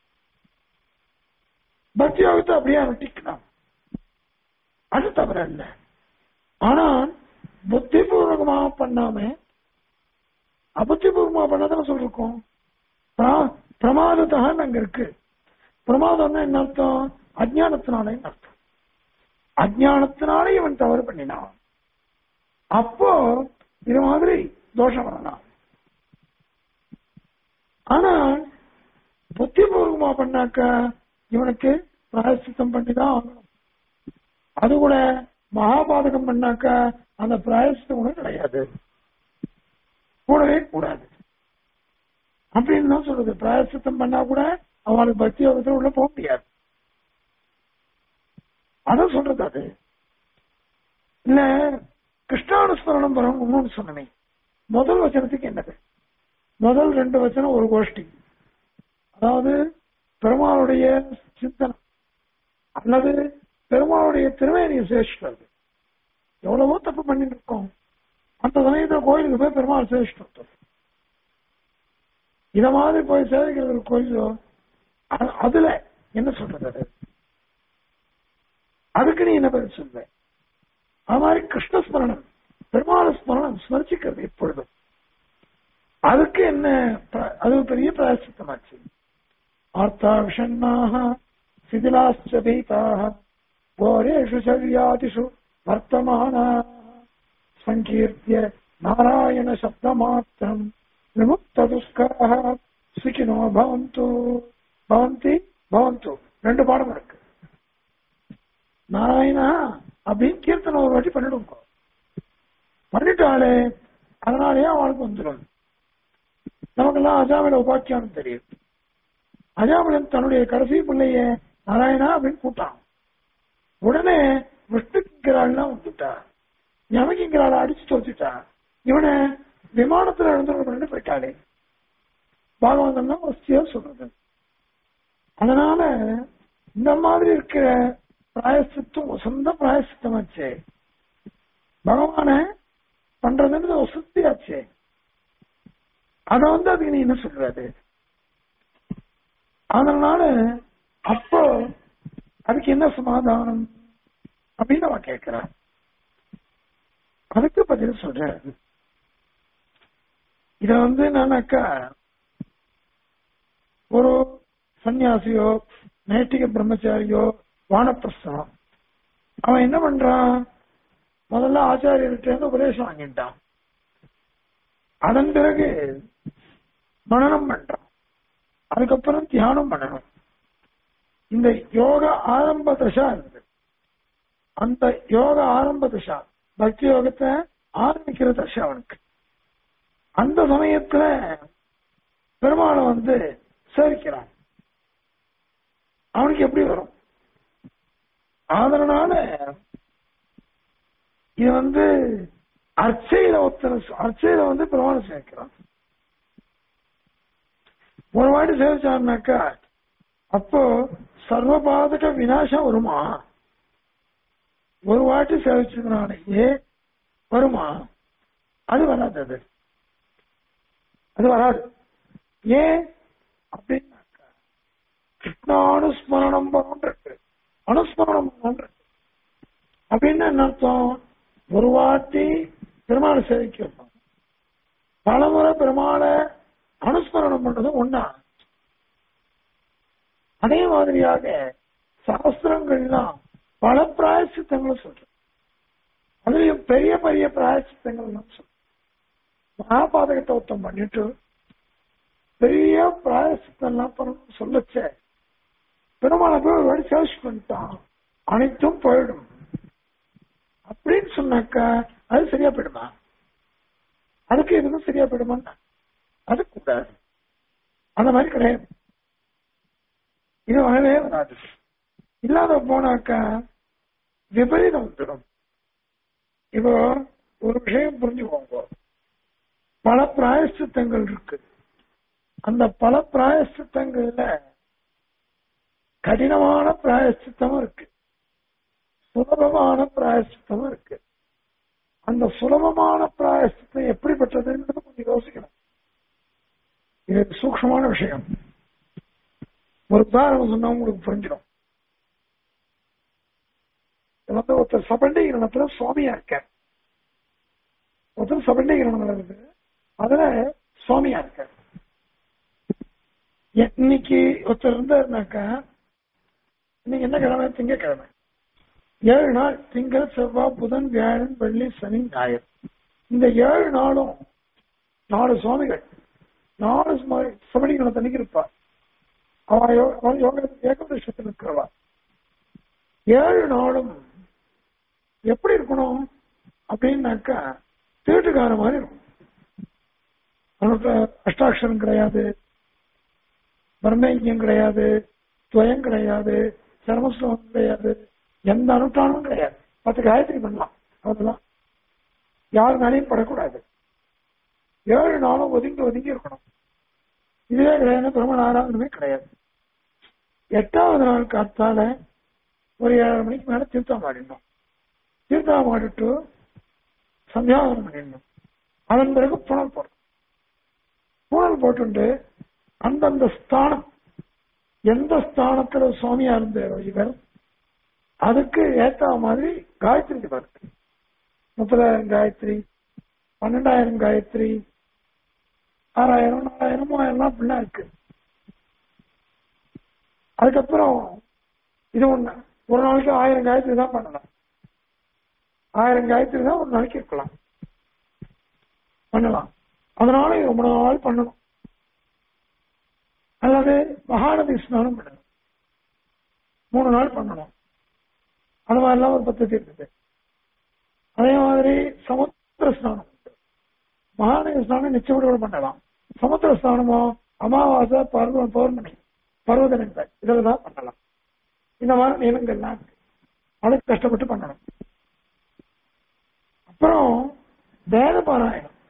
பக்தி யோகத்தை அப்படியே அனுட்டிக்கலாம் அது தவறு அல்ல ஆனால் புத்திபூர்வமா பண்ணாம அபுத்திபூர்வமா பண்ணாதான் சொல்லிருக்கோம் பிரமாதத்தான் அங்க இருக்கு பிரமாதம் என்ன அர்த்தம் அஜானத்தினாலே அர்த்தம் அஜானத்தினால இவன் தவறு பண்ணினான் அப்போ இது மாதிரி தோஷம் வரலாம் ஆனா புத்திபூர்வமா பண்ணாக்க இவனுக்கு பிராயசித்தம் பண்ணிதான் ஆகணும் அது கூட மகாபாதகம் பண்ணாக்க அந்த பிராயசித்தம் கூட கிடையாது கூடவே கூடாது அப்படின்னு தான் சொல்றது பிராயசித்தம் பண்ணா கூட அவனுக்கு பக்தி யோகத்தில் உள்ள போக முடியாது அதான் சொல்றது அது இல்ல கிருஷ்ணானுஸ்மரணம் வரும் இன்னொன்னு சொன்னமே முதல் வச்சனத்துக்கு என்னது முதல் ரெண்டு வச்சனம் ஒரு கோஷ்டி அதாவது பெருமாளுடைய சிந்தனம் அல்லது பெருமாளுடைய திருமையை சேஷிக்கிறது எவ்வளவோ தப்பு பண்ணிட்டு இருக்கோம் அந்த சமயத்துல கோயிலுக்கு போய் பெருமாள் சேஷிட்டு இத மாதிரி போய் சேவிக்கிறது கோயிலோ அதுல என்ன சொல்றது அது அதுக்கு நீ என்ன பதில் சொல்ற அது மாதிரி கிருஷ்ணஸ்மரணம் பெருமாள் ஸ்மரணம் ஸ்மரிச்சுக்கிறது எப்பொழுதும் அதுக்கு என்ன அது பெரிய பிராயசித்தமாச்சு ஆர்த்தா விஷண்ணாக சிதிலாச்ச பீதாக கோரேஷு சவ்யாதிஷு வர்த்தமான சங்கீர்த்திய நாராயண சப்தமாத்திரம் விமுக்த துஷ்கராக சுகினோ பவந்து பவந்தி பவந்து ரெண்டு பாடம் இருக்கு நாராயணா அப்படின்னு கீர்த்தனை ஒரு வாட்டி பண்ணிடுங்க பண்ணிட்டாலே அதனாலேயே அவளுக்கு வந்துடும் நமக்கெல்லாம் அஜாமில உபாக்கியானம் தெரியும் அஜாமிலன் தன்னுடைய கடைசி பிள்ளைய நாராயணா அப்படின்னு கூட்டான் உடனே விஷ்ணுங்கிறாள்லாம் வந்துட்டா யமகிங்கிறாள அடிச்சு தோத்துட்டா இவனை விமானத்துல எழுந்துள்ள பண்ணிட்டு போயிட்டாளே பாகவதம் தான் வசதியா சொல்றது அதனால இந்த மாதிரி இருக்கிற பிராயசித்தம் சொந்த பிராயசித்தமாச்சே பகவான பண்றதுன்றது வசதியாச்சே அத வந்து அதுக்கு நீ என்ன சொல்றது அதனால அப்போ அதுக்கு என்ன சமாதானம் அப்படின்னு அவன் கேட்கிறான் அதுக்கு பதில் சொல்றேன் இத வந்து நானாக்கா ஒரு சன்னியாசியோ நைட்டிக பிரம்மச்சாரியோ வானப்பிரஸ்தனோ அவன் என்ன பண்றான் முதல்ல ஆச்சாரியர்கிட்ட இருந்து உபதேசம் வாங்கிட்டான் அதன் பிறகு மனனம் பண்றான் அதுக்கப்புறம் தியானம் பண்ணணும் இந்த யோக ஆரம்ப தசா இருக்குது அந்த யோக ஆரம்ப தசா பக்தி யோகத்தை ஆரம்பிக்கிற தசை அவனுக்கு அந்த சமயத்துல பெருமாளை வந்து சேவிக்கிறான் அவனுக்கு எப்படி வரும் அதனால இது வந்து அர்ச்சையில ஒருத்தனை அர்ச்சையில வந்து பெருமாளை சேர்க்கிறான் ஒரு வாட்டி சேவிச்சான்னாக்கா அப்போ சர்வபாதக வினாசம் வருமா ஒரு வாட்டி சேவிச்சதுனாலேயே வருமா அது வராது அது அது வராது ஏன் அப்படின்னாக்கா கிருஷ்ணானுஸ்மரணம் இருக்கு அனுஸ்மரணம் இருக்கு அப்படின்னு என்ன அர்த்தம் ஒரு வாட்டி பெருமாளை சேவிக்கணும் பலமுறை பெருமாளை அனுஸ்மரணம் பண்றது ஒன்னா அதே மாதிரியாக சாஸ்திரங்கள்லாம் பல பிராயசித்தங்களை சொல்றோம் அதுலயும் பெரிய பெரிய பிராயசித்தங்கள் சொல்றோம் மகாபாதகத்தை ஒருத்தம் பண்ணிட்டு பெரிய பிராயசித்தம்லாம் பண்ணணும் சொல்லச்ச பெருமாளை போய் ஒரு வாடி சர்ச் பண்ணிட்டான் அனைத்தும் போயிடும் அப்படின்னு சொன்னாக்கா அது சரியா போயிடுமா அதுக்கு இதுவும் சரியா போயிடுமா அது கூடாது அந்த மாதிரி கிடையாது இது வரவே வராது இல்லாத போனாக்கா விபரீதம் வந்துடும் இப்போ ஒரு விஷயம் புரிஞ்சுக்கோங்க பல பிராயசித்தங்கள் இருக்கு அந்த பல பிராயசித்தங்கள்ல கடினமான பிராயசித்தமும் இருக்கு சுலபமான பிராயசித்தமும் இருக்கு அந்த சுலபமான பிராயசித்தம் எப்படிப்பட்டதுன்றது கொஞ்சம் யோசிக்கணும் இது சூக்ஷமான விஷயம் ஒரு உதாரணம் சொன்னா உங்களுக்கு புரிஞ்சிடும் வந்து ஒருத்தர் சபண்டீகரணத்துல சுவாமியா இருக்க ஒருத்தர் சபண்டீகரணம் நடக்குது அதுல சுவாமியா இருக்க இன்னைக்கு ஒருத்தர் இருந்தாருனாக்கா இன்னைக்கு என்ன கிழமை திங்கக்கிழமை ஏழு நாள் திங்கள் செவ்வாய் புதன் வியாழன் வெள்ளி சனி ஞாயிறு இந்த ஏழு நாளும் நாலு சுவாமிகள் நாலு சபடிகளத்தன்னைக்கு இருப்பார் அவன் அவன் யோக ஏகதேசத்தில் இருக்கிறவா ஏழு நாளும் எப்படி இருக்கணும் அப்படின்னாக்கா தீட்டுக்கார மாதிரி இருக்கும் அவனுக்கு அஷ்டாட்சரம் கிடையாது பிரம்மயஜம் கிடையாது துவயம் கிடையாது சர்மஸ்லோகம் கிடையாது எந்த அனுஷ்டானமும் கிடையாது பத்து காயத்ரி பண்ணலாம் அவ்வளவுதான் யார் மேலேயும் படக்கூடாது ஏழு நாளும் ஒதுங்கி ஒதுங்கி இருக்கணும் இதுவே கிடையாது பிரம்ம ஆராதனமே கிடையாது எட்டாவது நாள் காத்தால ஒரு ஏழரை மணிக்கு மேல தீர்த்தம் ஆடிடணும் தீர்த்தம் ஆடிட்டு சந்தியாவனம் பண்ணிடணும் அதன் பிறகு புனல் போடணும் புனல் போட்டுட்டு அந்தந்த ஸ்தானம் எந்த ஸ்தானத்துல சுவாமியா இருந்த இவர் அதுக்கு ஏத்த மாதிரி காயத்ரி வருது முப்பதாயிரம் காயத்ரி பன்னெண்டாயிரம் காயத்ரி ஆறாயிரம் நாலாயிரம் மூவாயிரம் அப்படிலாம் இருக்கு அதுக்கப்புறம் இது ஒண்ணு ஒரு நாளைக்கு ஆயிரம் காயத்ரி தான் பண்ணலாம் ஆயிரம் காயத்ரி தான் ஒரு நாளைக்கு இருக்கலாம் பண்ணலாம் அதனால இது ரொம்ப நாள் பண்ணணும் அல்லது மகாநதி ஸ்நானம் பண்ணணும் மூணு நாள் பண்ணணும் அது மாதிரிலாம் ஒரு பద్ధதி இருக்குது அதே மாதிரி சமுத்திர ஸ்நானம் உண்டு மகாநதி ஸ்நானம் நிச்சயம் கூட பண்ணலாம் சமுத்திர ஸ்நானமோ அமாவாசை பர்வ பௌர்ணமி பர்வதனங்கள் இதில் தான் பண்ணலாம் இந்த மாதிரி நிலங்கள்லாம் இருக்கு அதுக்கு கஷ்டப்பட்டு பண்ணணும் அப்புறம் வேத பாராயணம்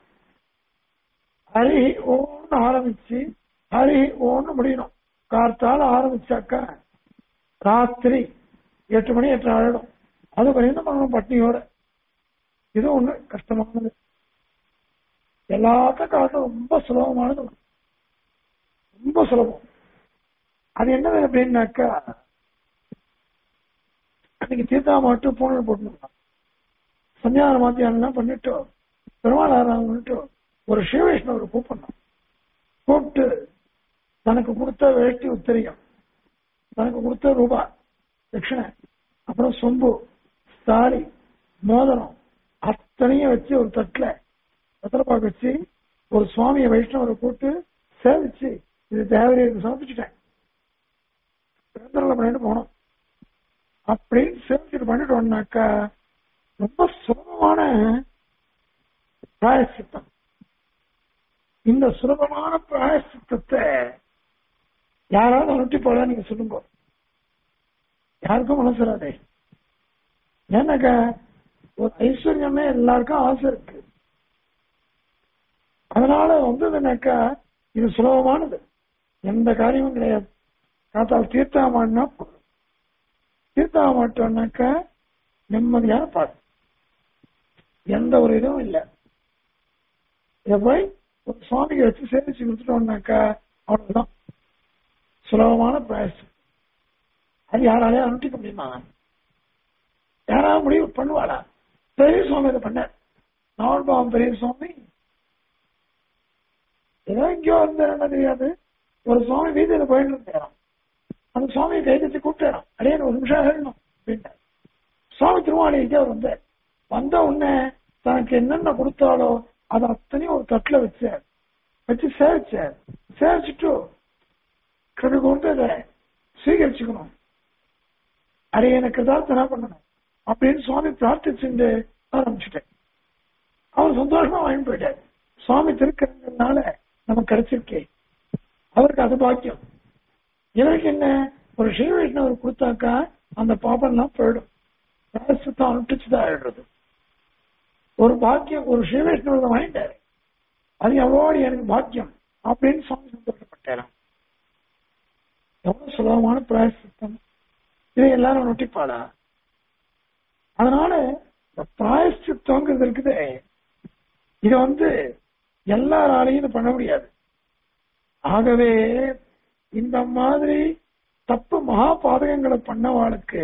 ஹரி ஓன்னு ஆரம்பிச்சு ஹரி ஓன்னு முடியணும் கார்த்தால ஆரம்பிச்சாக்கா ராத்திரி எட்டு மணி எட்டு ஆயிடும் அது வரையும் பண்ணணும் பட்னியோட இது ஒண்ணு கஷ்டமானது எல்லாத்த காட்டும் ரொம்ப சுலபமானது ஒண்ணு. ரொம்ப சுலபம் அது என்னது அப்படின்னாக்கா அன்னைக்கு தீர்த்தா மட்டும் பூனல் போட்டுருந்தான் சந்தியானம் மாத்தியானம் பண்ணிட்டு பெருமாள் ஆராதனை பண்ணிட்டு ஒரு சிவவைஷ்ணவரை கூப்பிடணும் கூப்பிட்டு தனக்கு கொடுத்த வேஷ்டி உத்தரியம் தனக்கு கொடுத்த ரூபா தட்சிணை அப்புறம் சொம்பு தாலி மோதிரம் அத்தனையும் வச்சு ஒரு தட்டுல பத்திரப்பாக்கு வச்சு ஒரு சுவாமியை வைஷ்ணவரை கூப்பிட்டு சேவிச்சு இது தேவரையருக்கு சமர்ப்பிச்சுட்டேன் சுதந்திரம் பண்ணிட்டு போனோம் அப்படின்னு சேவிச்சுட்டு பண்ணிட்டோம்னாக்கா ரொம்ப சுலபமான பிராயசித்தம் இந்த சுலபமான பிராயசித்தத்தை யாராவது அனுப்பி போல நீங்க சொல்லுங்க யாருக்கும் மனசு வராதே ஏன்னாக்கா ஒரு ஐஸ்வர்யமே எல்லாருக்கும் ஆசை இருக்கு அதனால வந்ததுனாக்கா இது சுலபமானது எந்த காரியமும் கிடையாது காத்தால் தீர்த்தாமான்னா போதும் தீர்த்தா மாட்டோம்னாக்கா நிம்மதியான பாடு எந்த ஒரு இதுவும் இல்லை இதை போய் ஒரு சுவாமிக்கு வச்சு சேமிச்சு கொடுத்துட்டோம்னாக்கா அவ்வளவுதான் சுலபமான பிராயசம் அது யாராலையும் அனுப்பிக்க முடியுமா யாராவது முடிவு பண்ணுவாளா பெரிய சுவாமி இதை பண்ண நாவல்பாவம் பெரிய சுவாமி ஏதோ எங்கேயோ இருந்தார் என்ன தெரியாது ஒரு சுவாமி வீதியில போயிட்டு இருந்தாராம் அந்த சுவாமியை கை கட்டி கூப்பிட்டாராம் அடையே ஒரு நிமிஷம் ஆகணும் அப்படின்ட்டார் சுவாமி திருமாளிக்கு அவர் வந்தார் வந்த உடனே தனக்கு என்னென்ன கொடுத்தாலோ அதை அத்தனையும் ஒரு தட்டுல வச்சார் வச்சு சேவிச்சார் சேவிச்சுட்டு கிருபி கொண்டு அதை ஸ்வீகரிச்சுக்கணும் அடைய எனக்கு ஏதாவது பண்ணணும் அப்படின்னு சுவாமி பிரார்த்திச்சுட்டு ஆரம்பிச்சுட்டேன் அவர் சந்தோஷமா வாங்கி போயிட்டார் சுவாமி திருக்கிறதுனால நமக்கு கிடைச்சிருக்கே அவருக்கு அது பாக்கியம் இவருக்கு என்ன ஒரு ஸ்ரீ வைஷ்ணவர் கொடுத்தாக்கா அந்த பாப்பெல்லாம் போயிடும் பிராயசத்தம் அனுப்பிச்சுதான் ஆயிடுறது ஒரு பாக்கியம் ஒரு ஸ்ரீ வைஷ்ணவர் வாங்கிட்டாரு அது எவ்வளோ எனக்கு பாக்கியம் அப்படின்னு சுவாமி சந்தோஷப்பட்டாராம் எவ்வளவு சுலபமான பிராயசித்தம் இதை எல்லாரும் நொட்டிப்பாளா அதனால இந்த பிராயசித்தங்கிறது இருக்குதே இது வந்து எல்லாராலையும் இது பண்ண முடியாது ஆகவே இந்த மாதிரி தப்பு மகா பாதகங்களை பண்ணவாளுக்கு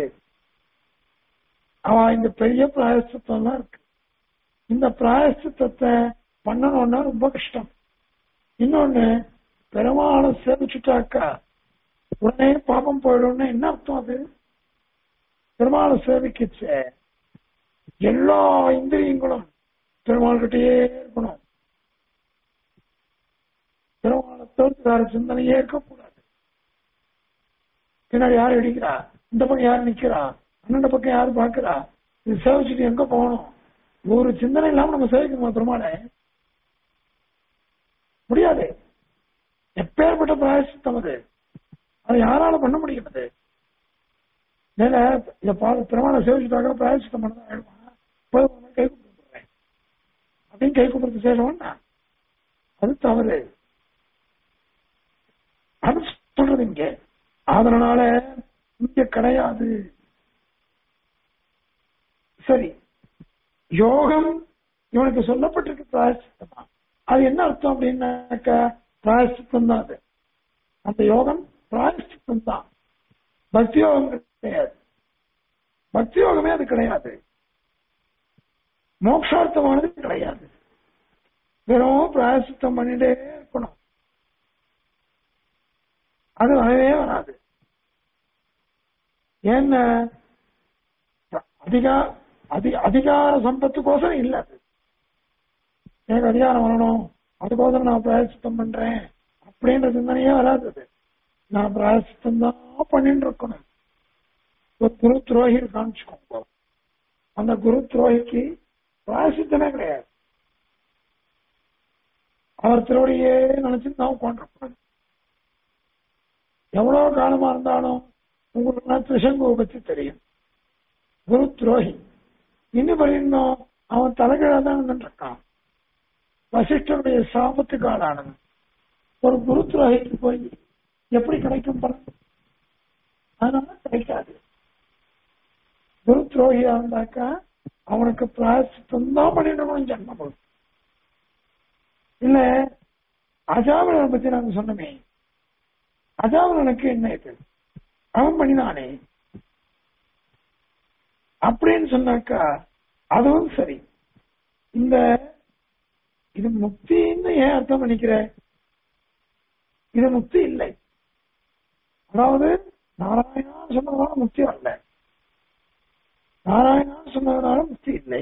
அவ இந்த பெரிய பிராயசித்தம்லாம் இருக்கு இந்த பிராயசித்தத்தை பண்ணணும்னா ரொம்ப கஷ்டம் இன்னொன்னு பெருமாளை சேவிச்சுட்டாக்கா உடனே பாபம் போயிடும்னு என்ன அர்த்தம் அது பெருமாளை சேவிக்கிச்ச எல்லா இந்திரியங்களும் பெருமாள்கிட்டயே இருக்கணும் பெருமாளை தவிர்த்து வேற சிந்தனையே இருக்கக்கூடாது பின்னாடி யார் அடிக்கிறா இந்த பக்கம் யார் நிக்கிறா அண்ணன் பக்கம் யார் பாக்குறா இது சேவிச்சுட்டு எங்க போகணும் ஒரு சிந்தனை இல்லாம நம்ம சேவிக்கணுமா பெருமாளை முடியாது எப்பேற்பட்ட பிராயசித்தம் அது அது யாரால பண்ண முடியும் அது மேல இத பார்த்து பெருமாளை சேவிச்சுட்டாக்க பிராயசித்தம் பண்ணதான் ஆயிடுமா போய் ஒரு நாள் கை கூப்பிடுறேன் அப்படின்னு கை கூப்பிடுறது செய்யணும்னா அது தவறு அது சொல்றது இங்க அதனால இங்க கிடையாது சரி யோகம் இவனுக்கு சொல்லப்பட்டிருக்கு பிராயசித்தமா அது என்ன அர்த்தம் அப்படின்னாக்க பிராயசித்தம் தான் அது அந்த யோகம் பிராயசித்தம் தான் பக்தி யோகம் கிடையாது பக்தி யோகமே அது கிடையாது மோட்சார்த்தமானது கிடையாது வெறும் பிராயசித்தம் பண்ணிட்டே இருக்கணும் அது வரவே வராது ஏன்னா அதிகா அதி அதிகார சம்பத்துக்கோசரம் இல்ல அது எனக்கு அதிகாரம் வரணும் அதுக்கோசரம் நான் பிராயசித்தம் பண்றேன் அப்படின்ற சிந்தனையே வராது அது நான் பிராயசித்தம் தான் பண்ணிட்டு இருக்கணும் ஒரு குரு துரோகி காமிச்சுக்கோங்க அந்த குரு துரோகிக்கு பிராயசித்தமே கிடையாது அவர் திருவடியே நினைச்சு தான் உட்காந்துருப்பாங்க எவ்வளவு காலமா இருந்தாலும் உங்களுக்கு திருசங்குவை பத்தி தெரியும் குரு துரோகி இன்னும் பண்ணியிருந்தோம் அவன் தலைகீழா தான் இருக்கான் வசிஷ்டனுடைய சாபத்துக்கு ஆளானது ஒரு குரு துரோகிக்கு போய் எப்படி கிடைக்கும் பலன் அதனால கிடைக்காது குரு துரோகியா இருந்தாக்கா அவனுக்கு பிராயசித்தம் தான் பண்ணிடணும் ஜன்மம் இல்ல அஜாவலனை பத்தி நாங்க சொன்னமே அஜாவலனுக்கு என்ன இது அவன் பண்ணினானே அப்படின்னு சொன்னாக்கா அதுவும் சரி இந்த இது முக்தின்னு ஏன் அர்த்தம் பண்ணிக்கிற இது முக்தி இல்லை அதாவது நாராயணா சொன்னதுனால முக்தி வரல நாராயணா சொன்னதுனால முக்தி இல்லை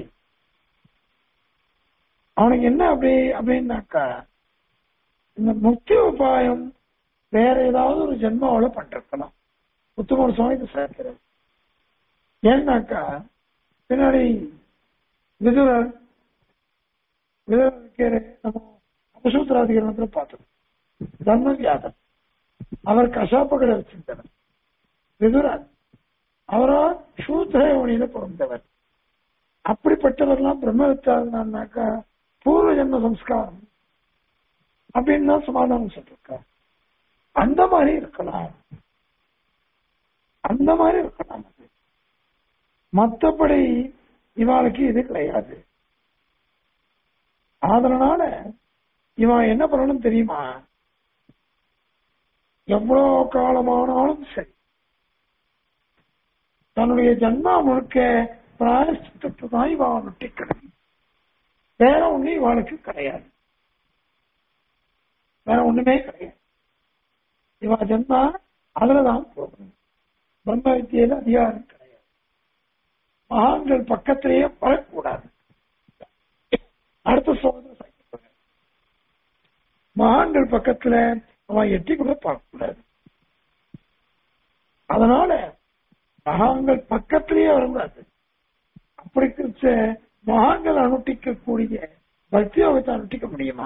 அவனுக்கு என்ன அப்படி அப்படின்னாக்கா இந்த முக்தி உபாயம் வேற ஏதாவது ஒரு ஜென்மாவில பண்றக்கலாம் முத்துமோர் சுவாமி இது சேர்க்கிறது ஏன்னாக்கா பின்னாடி விதுரர் விதுரர் இருக்கிற நம்ம அபசூத்திராதிகரணத்துல பார்த்தோம் தர்ம வியாதம் அவர் கசாப்ப கடை வச்சிருந்தவர் விதுரர் அவரா சூத்திரயோனியில பிறந்தவர் அப்படிப்பட்டவர்லாம் பிரம்மவித்தாருனாக்கா பூர்வ ஜென்ம சம்ஸ்காரம் அப்படின்னு தான் சமாதானம் சொல்லிருக்கார் அந்த மாதிரி இருக்கலாம் அந்த மாதிரி இருக்கலாம் அது மற்றபடி இவாளுக்கு இது கிடையாது அதனால இவன் என்ன பண்ணணும் தெரியுமா எவ்வளவு காலமானாலும் சரி தன்னுடைய ஜன்மா முழுக்க பிராயஷ்டத்தை தான் இவன் நொட்டிக்கணும் வேற ஒண்ணு இவாளுக்கு கிடையாது வேற ஒண்ணுமே கிடையாது இவா ஜன்மா அதுலதான் போகணும் பிரம்ம வித்தியில அதிகாரம் கிடையாது மகான்கள் பக்கத்திலேயே வரக்கூடாது அடுத்த சோதனை மகான்கள் பக்கத்துல அவன் எட்டி கூட பார்க்கக்கூடாது அதனால மகான்கள் பக்கத்திலேயே வரக்கூடாது அப்படி குறிச்ச மகான்கள் அனுஷ்டிக்கக்கூடிய பக்தி யோகத்தை அனுஷ்டிக்க முடியுமா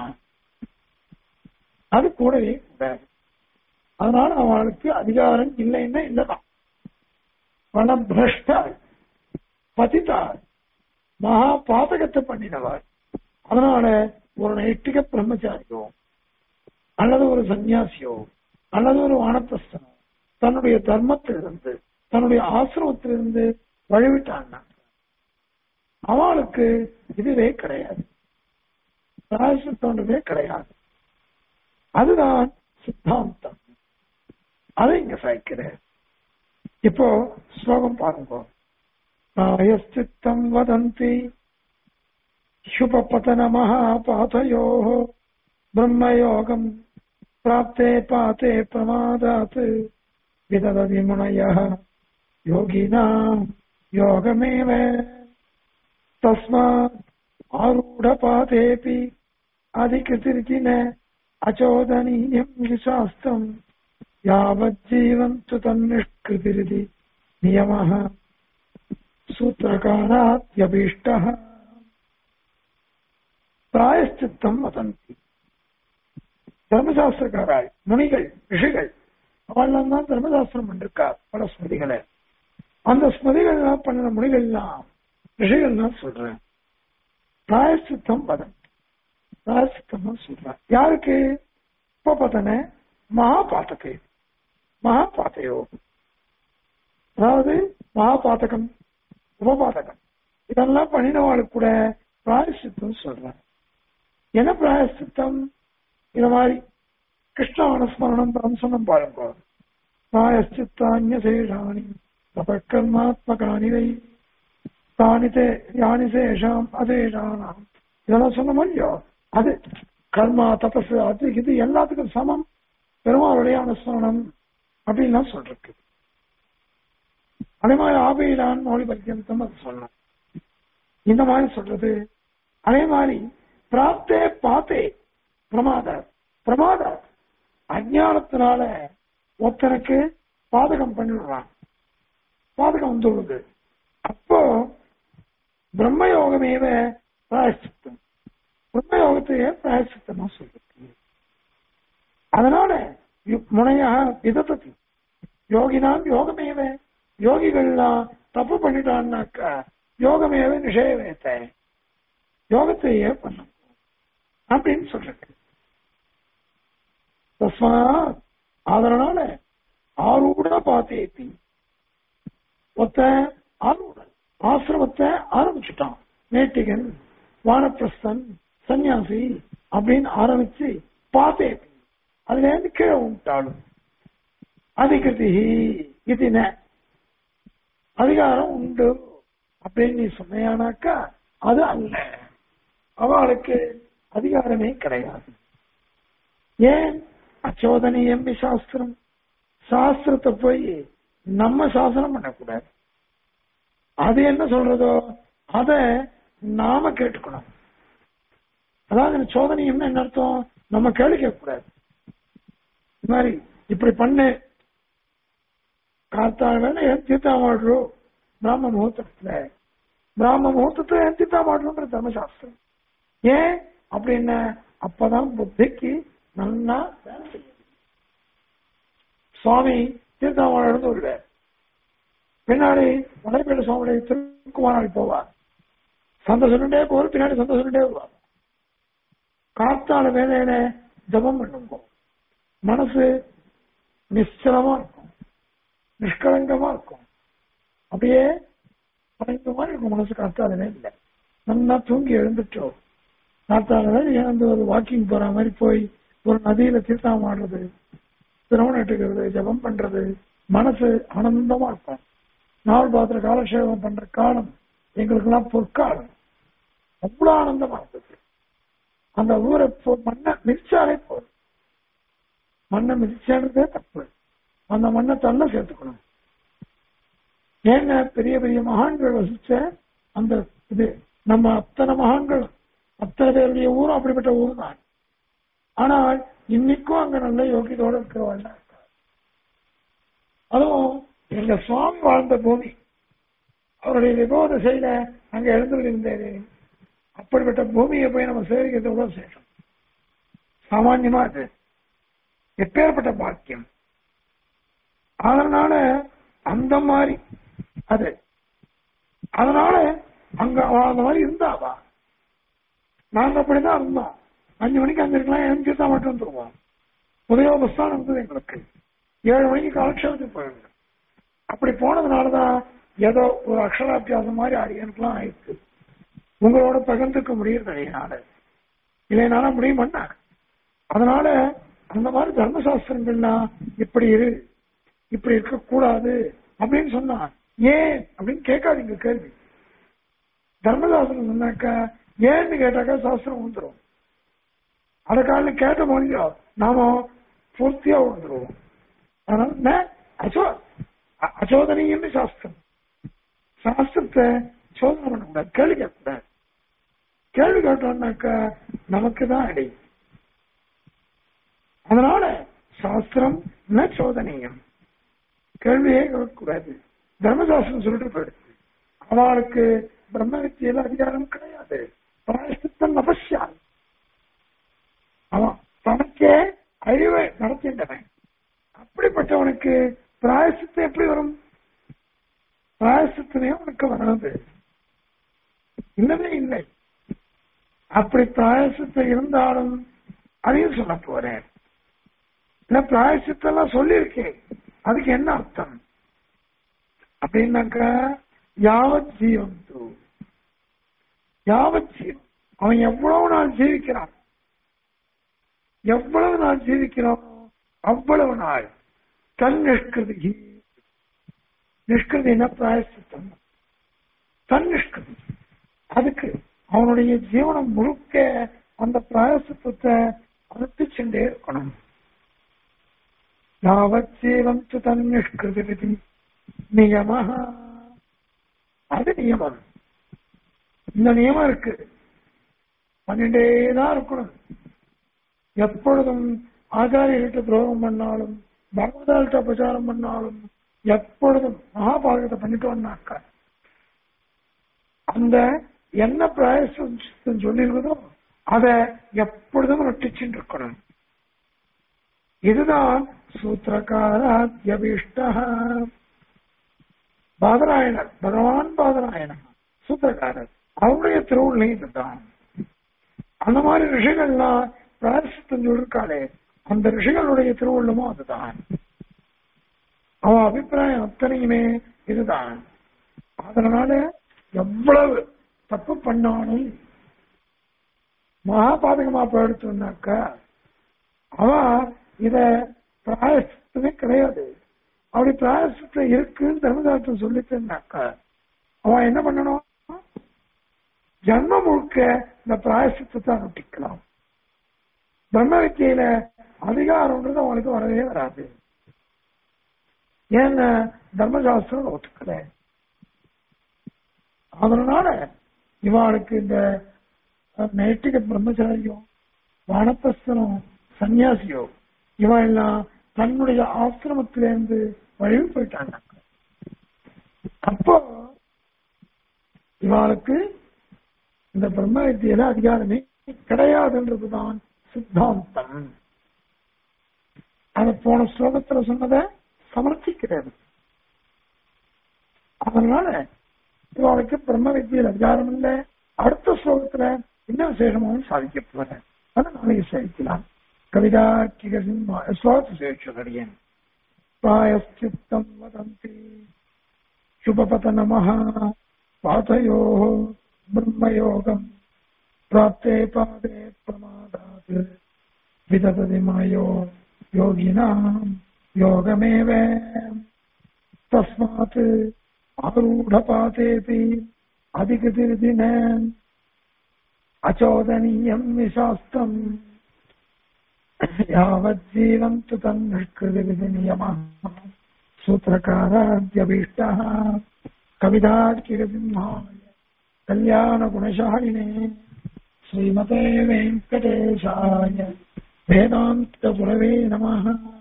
அது கூடவே கூடாது அதனால அவளுக்கு அதிகாரம் இல்லைன்னா இல்லதான் வனபிரஷ்டாள் பதித்தாள் மகா பாதகத்தை பண்ணினவாள் அதனால ஒரு நைட்டிக பிரம்மச்சாரியோ அல்லது ஒரு சன்னியாசியோ அல்லது ஒரு வானப்பிரஸ்தனோ தன்னுடைய தர்மத்திலிருந்து தன்னுடைய ஆசிரமத்திலிருந்து வழிவிட்டான்னா அவளுக்கு இதுவே கிடையாது பிராயசித்தோன்றதே கிடையாது அதுதான் சித்தாந்தம் அதை இங்க சாய்க்கிறேன் இப்போ ஸ்லோகம் பாருங்க பிராயஸ்தித்தம் வதந்தி शुभपतन महापातयोः ब्रह्मयोगम् प्राप्ते पाते प्रमादात् विददति मुनयः योगिनाम् योगमेव तस्मात् आरूढपातेऽपि अधिकृतिरिति न अचोदनीयम् विशास्त्रम् यावज्जीवन्तु तन्निष्कृतिरिति नियमः सूत्रकारात्यभीष्टः பிராயஷ்சித்தம் வதந்தி தர்மசாஸ்திரக்காராய் முனிகள் ரிஷிகள் அவெல்லாம் தான் தர்மசாஸ்திரம் பண்ணிருக்கா பல ஸ்மிருதிகளை அந்த ஸ்மிருதிகள்லாம் பண்ணின முனிகள்லாம் ரிஷிகள் தான் சொல்றேன் பிராயஷ்சித்தம் வதந்தி பிராயஷ்சித்தம் சொல்றேன் யாருக்கு உபபதன மகாபாத்தகை மகாபாத்தையோ அதாவது மகாபாத்தகம் உபபாதகம் இதெல்லாம் பண்ணினவாளுக்கு கூட பிராயசித்தம் சொல்றேன் என்ன பிராயசித்தம் இந்த மாதிரி கிருஷ்ண அனுஸ்மரணம் பிரம்சனம் பாருங்க பிராயசித்தானிய சேஷாணி தபக்கர்மாத்மகானி வை தானிதே யானி சேஷாம் அதேஷானாம் இதெல்லாம் சொன்ன இல்லையோ அது கர்மா தபஸ் அது இது எல்லாத்துக்கும் சமம் பெருமாளுடைய அனுஸ்மரணம் அப்படின்லாம் சொல்றது அதே மாதிரி ஆபையிலான் மௌலி பர்யந்தம் அது சொன்னோம் இந்த மாதிரி சொல்றது அதே மாதிரி பிராப்தே பாத்தே பிரமாத பிரமாத அஜானத்தினால ஒருத்தனுக்கு பாதகம் பண்ணிடுறான் பாதகம் வந்துள்ளது அப்போ பிரம்மயோகமேவ பிராயசித்தம் பிரம்மயோகத்தையே பிராயசித்தமா சொல்றது அதனால முனையாக விதத்ததி யோகினாம் யோகமேவ யோகிகள்லாம் தப்பு பண்ணிட்டான்னாக்கா யோகமேவ நிஷேவேத்த யோகத்தையே பண்ணும் அப்படின்னு சொல்றது தஸ்மாத் அதனால ஆரூட பாத்தேத்தி ஒத்த ஆரூட ஆசிரமத்தை ஆரம்பிச்சுட்டான் நேட்டிகன் வானப்பிரஸ்தன் சன்னியாசி அப்படின்னு ஆரம்பிச்சு பாத்தேத்தி அதுல இருந்து கீழே உண்டாளும் அதிகதி இது அதிகாரம் உண்டு அப்படின்னு நீ சொன்னையானாக்கா அது அல்ல அவளுக்கு அதிகாரமே கிடையாது ஏன் அச்சோதனியம் சாஸ்திரம் சாஸ்திரத்தை போய் நம்ம சாசனம் பண்ணக்கூடாது அது என்ன சொல்றதோ அத நாம கேட்டுக்கணும் அதாவது இந்த சோதனையம்னு என்ன அர்த்தம் நம்ம கேள்வி கேட்கக்கூடாது இந்த மாதிரி இப்படி பண்ணு காத்தாள் வேலை ஏன் தீர்த்தா மாடுறோம் பிராம முகூர்த்தத்துல பிராம முகூர்த்தத்தை ஏன் தீர்த்தா மாடுறோன்ற தர்மசாஸ்திரம் ஏன் அப்படின்னு அப்பதான் புத்திக்கு நல்லா வேலை செய்யும் சுவாமி தீர்த்தாமலை இருந்து வருவார் பின்னாடி மலைப்பேட்ட சுவாமியுடைய திருக்குமாரால் போவார் சந்தை சொல்லிட்டே போவார் பின்னாடி சந்தை சொல்லிட்டே வருவார் காத்தால வேலையில ஜபம் பண்ணுவோம் மனசு நிச்சலமா இருக்கும் நிஷ்கலங்கமா இருக்கும் அப்படியே பழைந்த மாதிரி இருக்கும் மனசு காத்தால வேலை நல்லா தூங்கி எழுந்துட்டோம் காத்தால வேலை எழுந்து ஒரு வாக்கிங் போற மாதிரி போய் ஒரு நதியில தீர்த்தம் ஆடுறது திரவணம் எடுக்கிறது ஜபம் பண்றது மனசு ஆனந்தமா இருக்கும் நாள் பாத்திர காலக்ஷேபம் பண்ற காலம் எங்களுக்கு எல்லாம் பொற்காலம் அவ்வளவு ஆனந்தமா இருந்தது அந்த ஊரை போ- மண்ணை மிதிச்சாலே போதும் மண்ணை மிதிச்சாடுறதே தப்பு அந்த மண்ணை தள்ள சேர்த்துக்கணும் ஏங்க பெரிய பெரிய மகான்கள் வசிச்ச அந்த இது நம்ம அத்தனை மகான்கள் அத்தனை பேருடைய ஊரும் அப்படிப்பட்ட ஊர் தான் ஆனால் இன்னைக்கும் அங்க நல்ல யோகியத்தோட இருக்கிறவங்க இருக்காங்க அதுவும் எங்க சுவாமி வாழ்ந்த பூமி அவருடைய விபோத செயல அங்க எழுந்து இருந்தாரு அப்படிப்பட்ட பூமியை போய் நம்ம சேவிக்கிறது கூட சேஷம் சாமான்யமா அது எப்பேற்பட்ட பாக்கியம் அதனால அந்த மாதிரி அது அதனால அங்க அவ அந்த மாதிரி இருந்தாவா நாங்க அப்படிதான் இருந்தோம் அஞ்சு மணிக்கு அங்க இருக்கலாம் எழுந்திருந்தா மட்டும் வந்துருவோம் உதயோபஸ்தான் இருந்தது எங்களுக்கு ஏழு மணிக்கு காலக்ஷேபத்துக்கு போயிருந்தோம் அப்படி போனதுனாலதான் ஏதோ ஒரு அக்ஷராபியாசம் மாதிரி அடியனுக்குலாம் ஆயிருக்கு உங்களோட பகிர்ந்துக்க முடியுது அதனால இல்லைனால முடிய மாட்டாங்க அதனால அந்த மாதிரி தர்மசாஸ்திரங்கள்னா இப்படி இரு இப்படி இருக்கக்கூடாது அப்படின்னு சொன்னா ஏன் அப்படின்னு கேட்காதீங்க கேள்வி தர்மசாஸ்திரம் சொன்னாக்கா ஏன்னு கேட்டாக்கா சாஸ்திரம் வந்துடும் அத காலையில கேட்ட மொழியோ நாம பூர்த்தியா வந்துருவோம் அதனால என்ன? அசோ அ- அசோதனையுமே சாஸ்திரம் சாஸ்திரத்தை சோதனை பண்ணக்கூடாது கேள்வி கேட்கக்கூடாது கேள்வி கேட்டோம்னாக்கா நமக்கு தான் அடி அதனால சாஸ்திரம் ந சோதனையம் கேள்வியே கேட்கக்கூடாது தர்மசாஸ்திரம் சொல்லிட்டு போயிடுச்சு அவளுக்கு பிரம்ம வித்தியில அதிகாரம் கிடையாது பிராயஷ்டித்தம் நபஷ்யால் அவன் தனக்கே அழிவை நடத்தின்றவன் அப்படிப்பட்டவனுக்கு பிராயசித்தம் எப்படி வரும் பிராயசித்தமே அவனுக்கு வராது இல்லவே இல்லை அப்படி பிராயசித்தம் இருந்தாலும் அதையும் சொல்ல போறேன் இல்ல பிராயசித்தெல்லாம் சொல்லியிருக்கேன் அதுக்கு என்ன அர்த்தம் அப்படின்னாக்கா யாவத் ஜீவம் தூ யாவத் ஜீவம் அவன் எவ்வளவு நாள் ஜீவிக்கிறான் எவ்வளவு நாள் ஜீவிக்கிறானோ அவ்வளவு நாள் தன் நிஷ்கிருதி நிஷ்கிருதினா பிராயசித்தம் தன் நிஷ்கிருதி அதுக்கு அவனுடைய ஜீவனம் முழுக்க அந்த பிராயசித்தத்தை அறுத்து சென்றே இருக்கணும் யாவத் ஜீவம் து தன் நிஷ்கிருதி விதி நியம அது நியமம் இந்த நியமம் இருக்கு பண்ணிட்டே தான் இருக்கணும் எப்பொழுதும் ஆச்சாரியர்கிட்ட துரோகம் பண்ணாலும் பகவதால்கிட்ட பிரச்சாரம் பண்ணாலும் எப்பொழுதும் மகாபாரதத்தை பண்ணிட்டு வந்தாக்கா அந்த என்ன பிராயசம் சொல்லியிருக்குதோ அதை எப்பொழுதும் நட்டிச்சுட்டு இருக்கணும் இதுதான் சூத்திரகாராத்யபீஷ்ட பாதராயணர் பகவான் பாதராயணர் சூத்திரக்காரர் அவருடைய திருவுள்ளே இதுதான் அந்த மாதிரி ரிஷிகள்லாம் பிராயசித்தம் சொல்லிருக்காளே அந்த ரிஷிகளுடைய திருவள்ளமும் அதுதான் அவன் அபிப்பிராயம் அத்தனையுமே இதுதான் அதனால எவ்வளவு தப்பு பண்ணாலும் மகாபாதகமா போயிடுச்சுனாக்க அவன் இத பிராயசித்தமே கிடையாது அப்படி பிராயசித்தம் இருக்குன்னு தர்மசாஸ்திரம் சொல்லிட்டுனாக்க அவன் என்ன பண்ணணும் ஜன்ம முழுக்க இந்த பிராயசித்தத்தை அனுஷ்டிக்கலாம் பிரம்ம வித்தியில அதிகாரம்ன்றது அவனுக்கு வரவே வராது ஏன்னா தர்மசாஸ்திரம் ஒத்துக்கல அதனால இவாளுக்கு இந்த நைட்டிக பிரம்மச்சாரியும் வானப்பிரஸ்தனும் சன்னியாசியோ இவன் எல்லாம் தன்னுடைய ஆசிரமத்திலிருந்து வழிவு போயிட்டாங்க அப்போ இவாளுக்கு இந்த பிரம்ம வித்தியில அதிகாரமே கிடையாதுன்றதுதான் சித்தாந்தம் அத போன ஸ்லோகத்துல சொன்னதை சமர்ப்பிக்கிறது அதனால இவளுக்கு பிரம்ம வித்தியில் அதிகாரம் இல்லை அடுத்த ஸ்லோகத்துல என்ன விசேஷமாவும் சாதிக்க போறேன் அதை நாளைக்கு சேவிக்கலாம் கவிதா கிகசின் ஸ்லோகத்தை சேவிச்சடியேன் பிராயஸ்சித்தம் வதந்தி சுபபதனமः पातयोः ब्रह्मयोगम् प्राप्ते पादे प्रमादात् विदधति मायो योगिनाम् योगमेव तस्मात् आरूढपातेऽपि अधिकृतिर्दिन अचोदनीयम् विशास्त्रम् यावज्जीवन्तु तन्निष्कृतिविधिनियमः सूत्रकाराद्यभीष्टः कविदार्किरसिंहाय कल्याणगुणशालिने श्रीमते वेङ्कटेशाय वेदान्तगुरवे नमः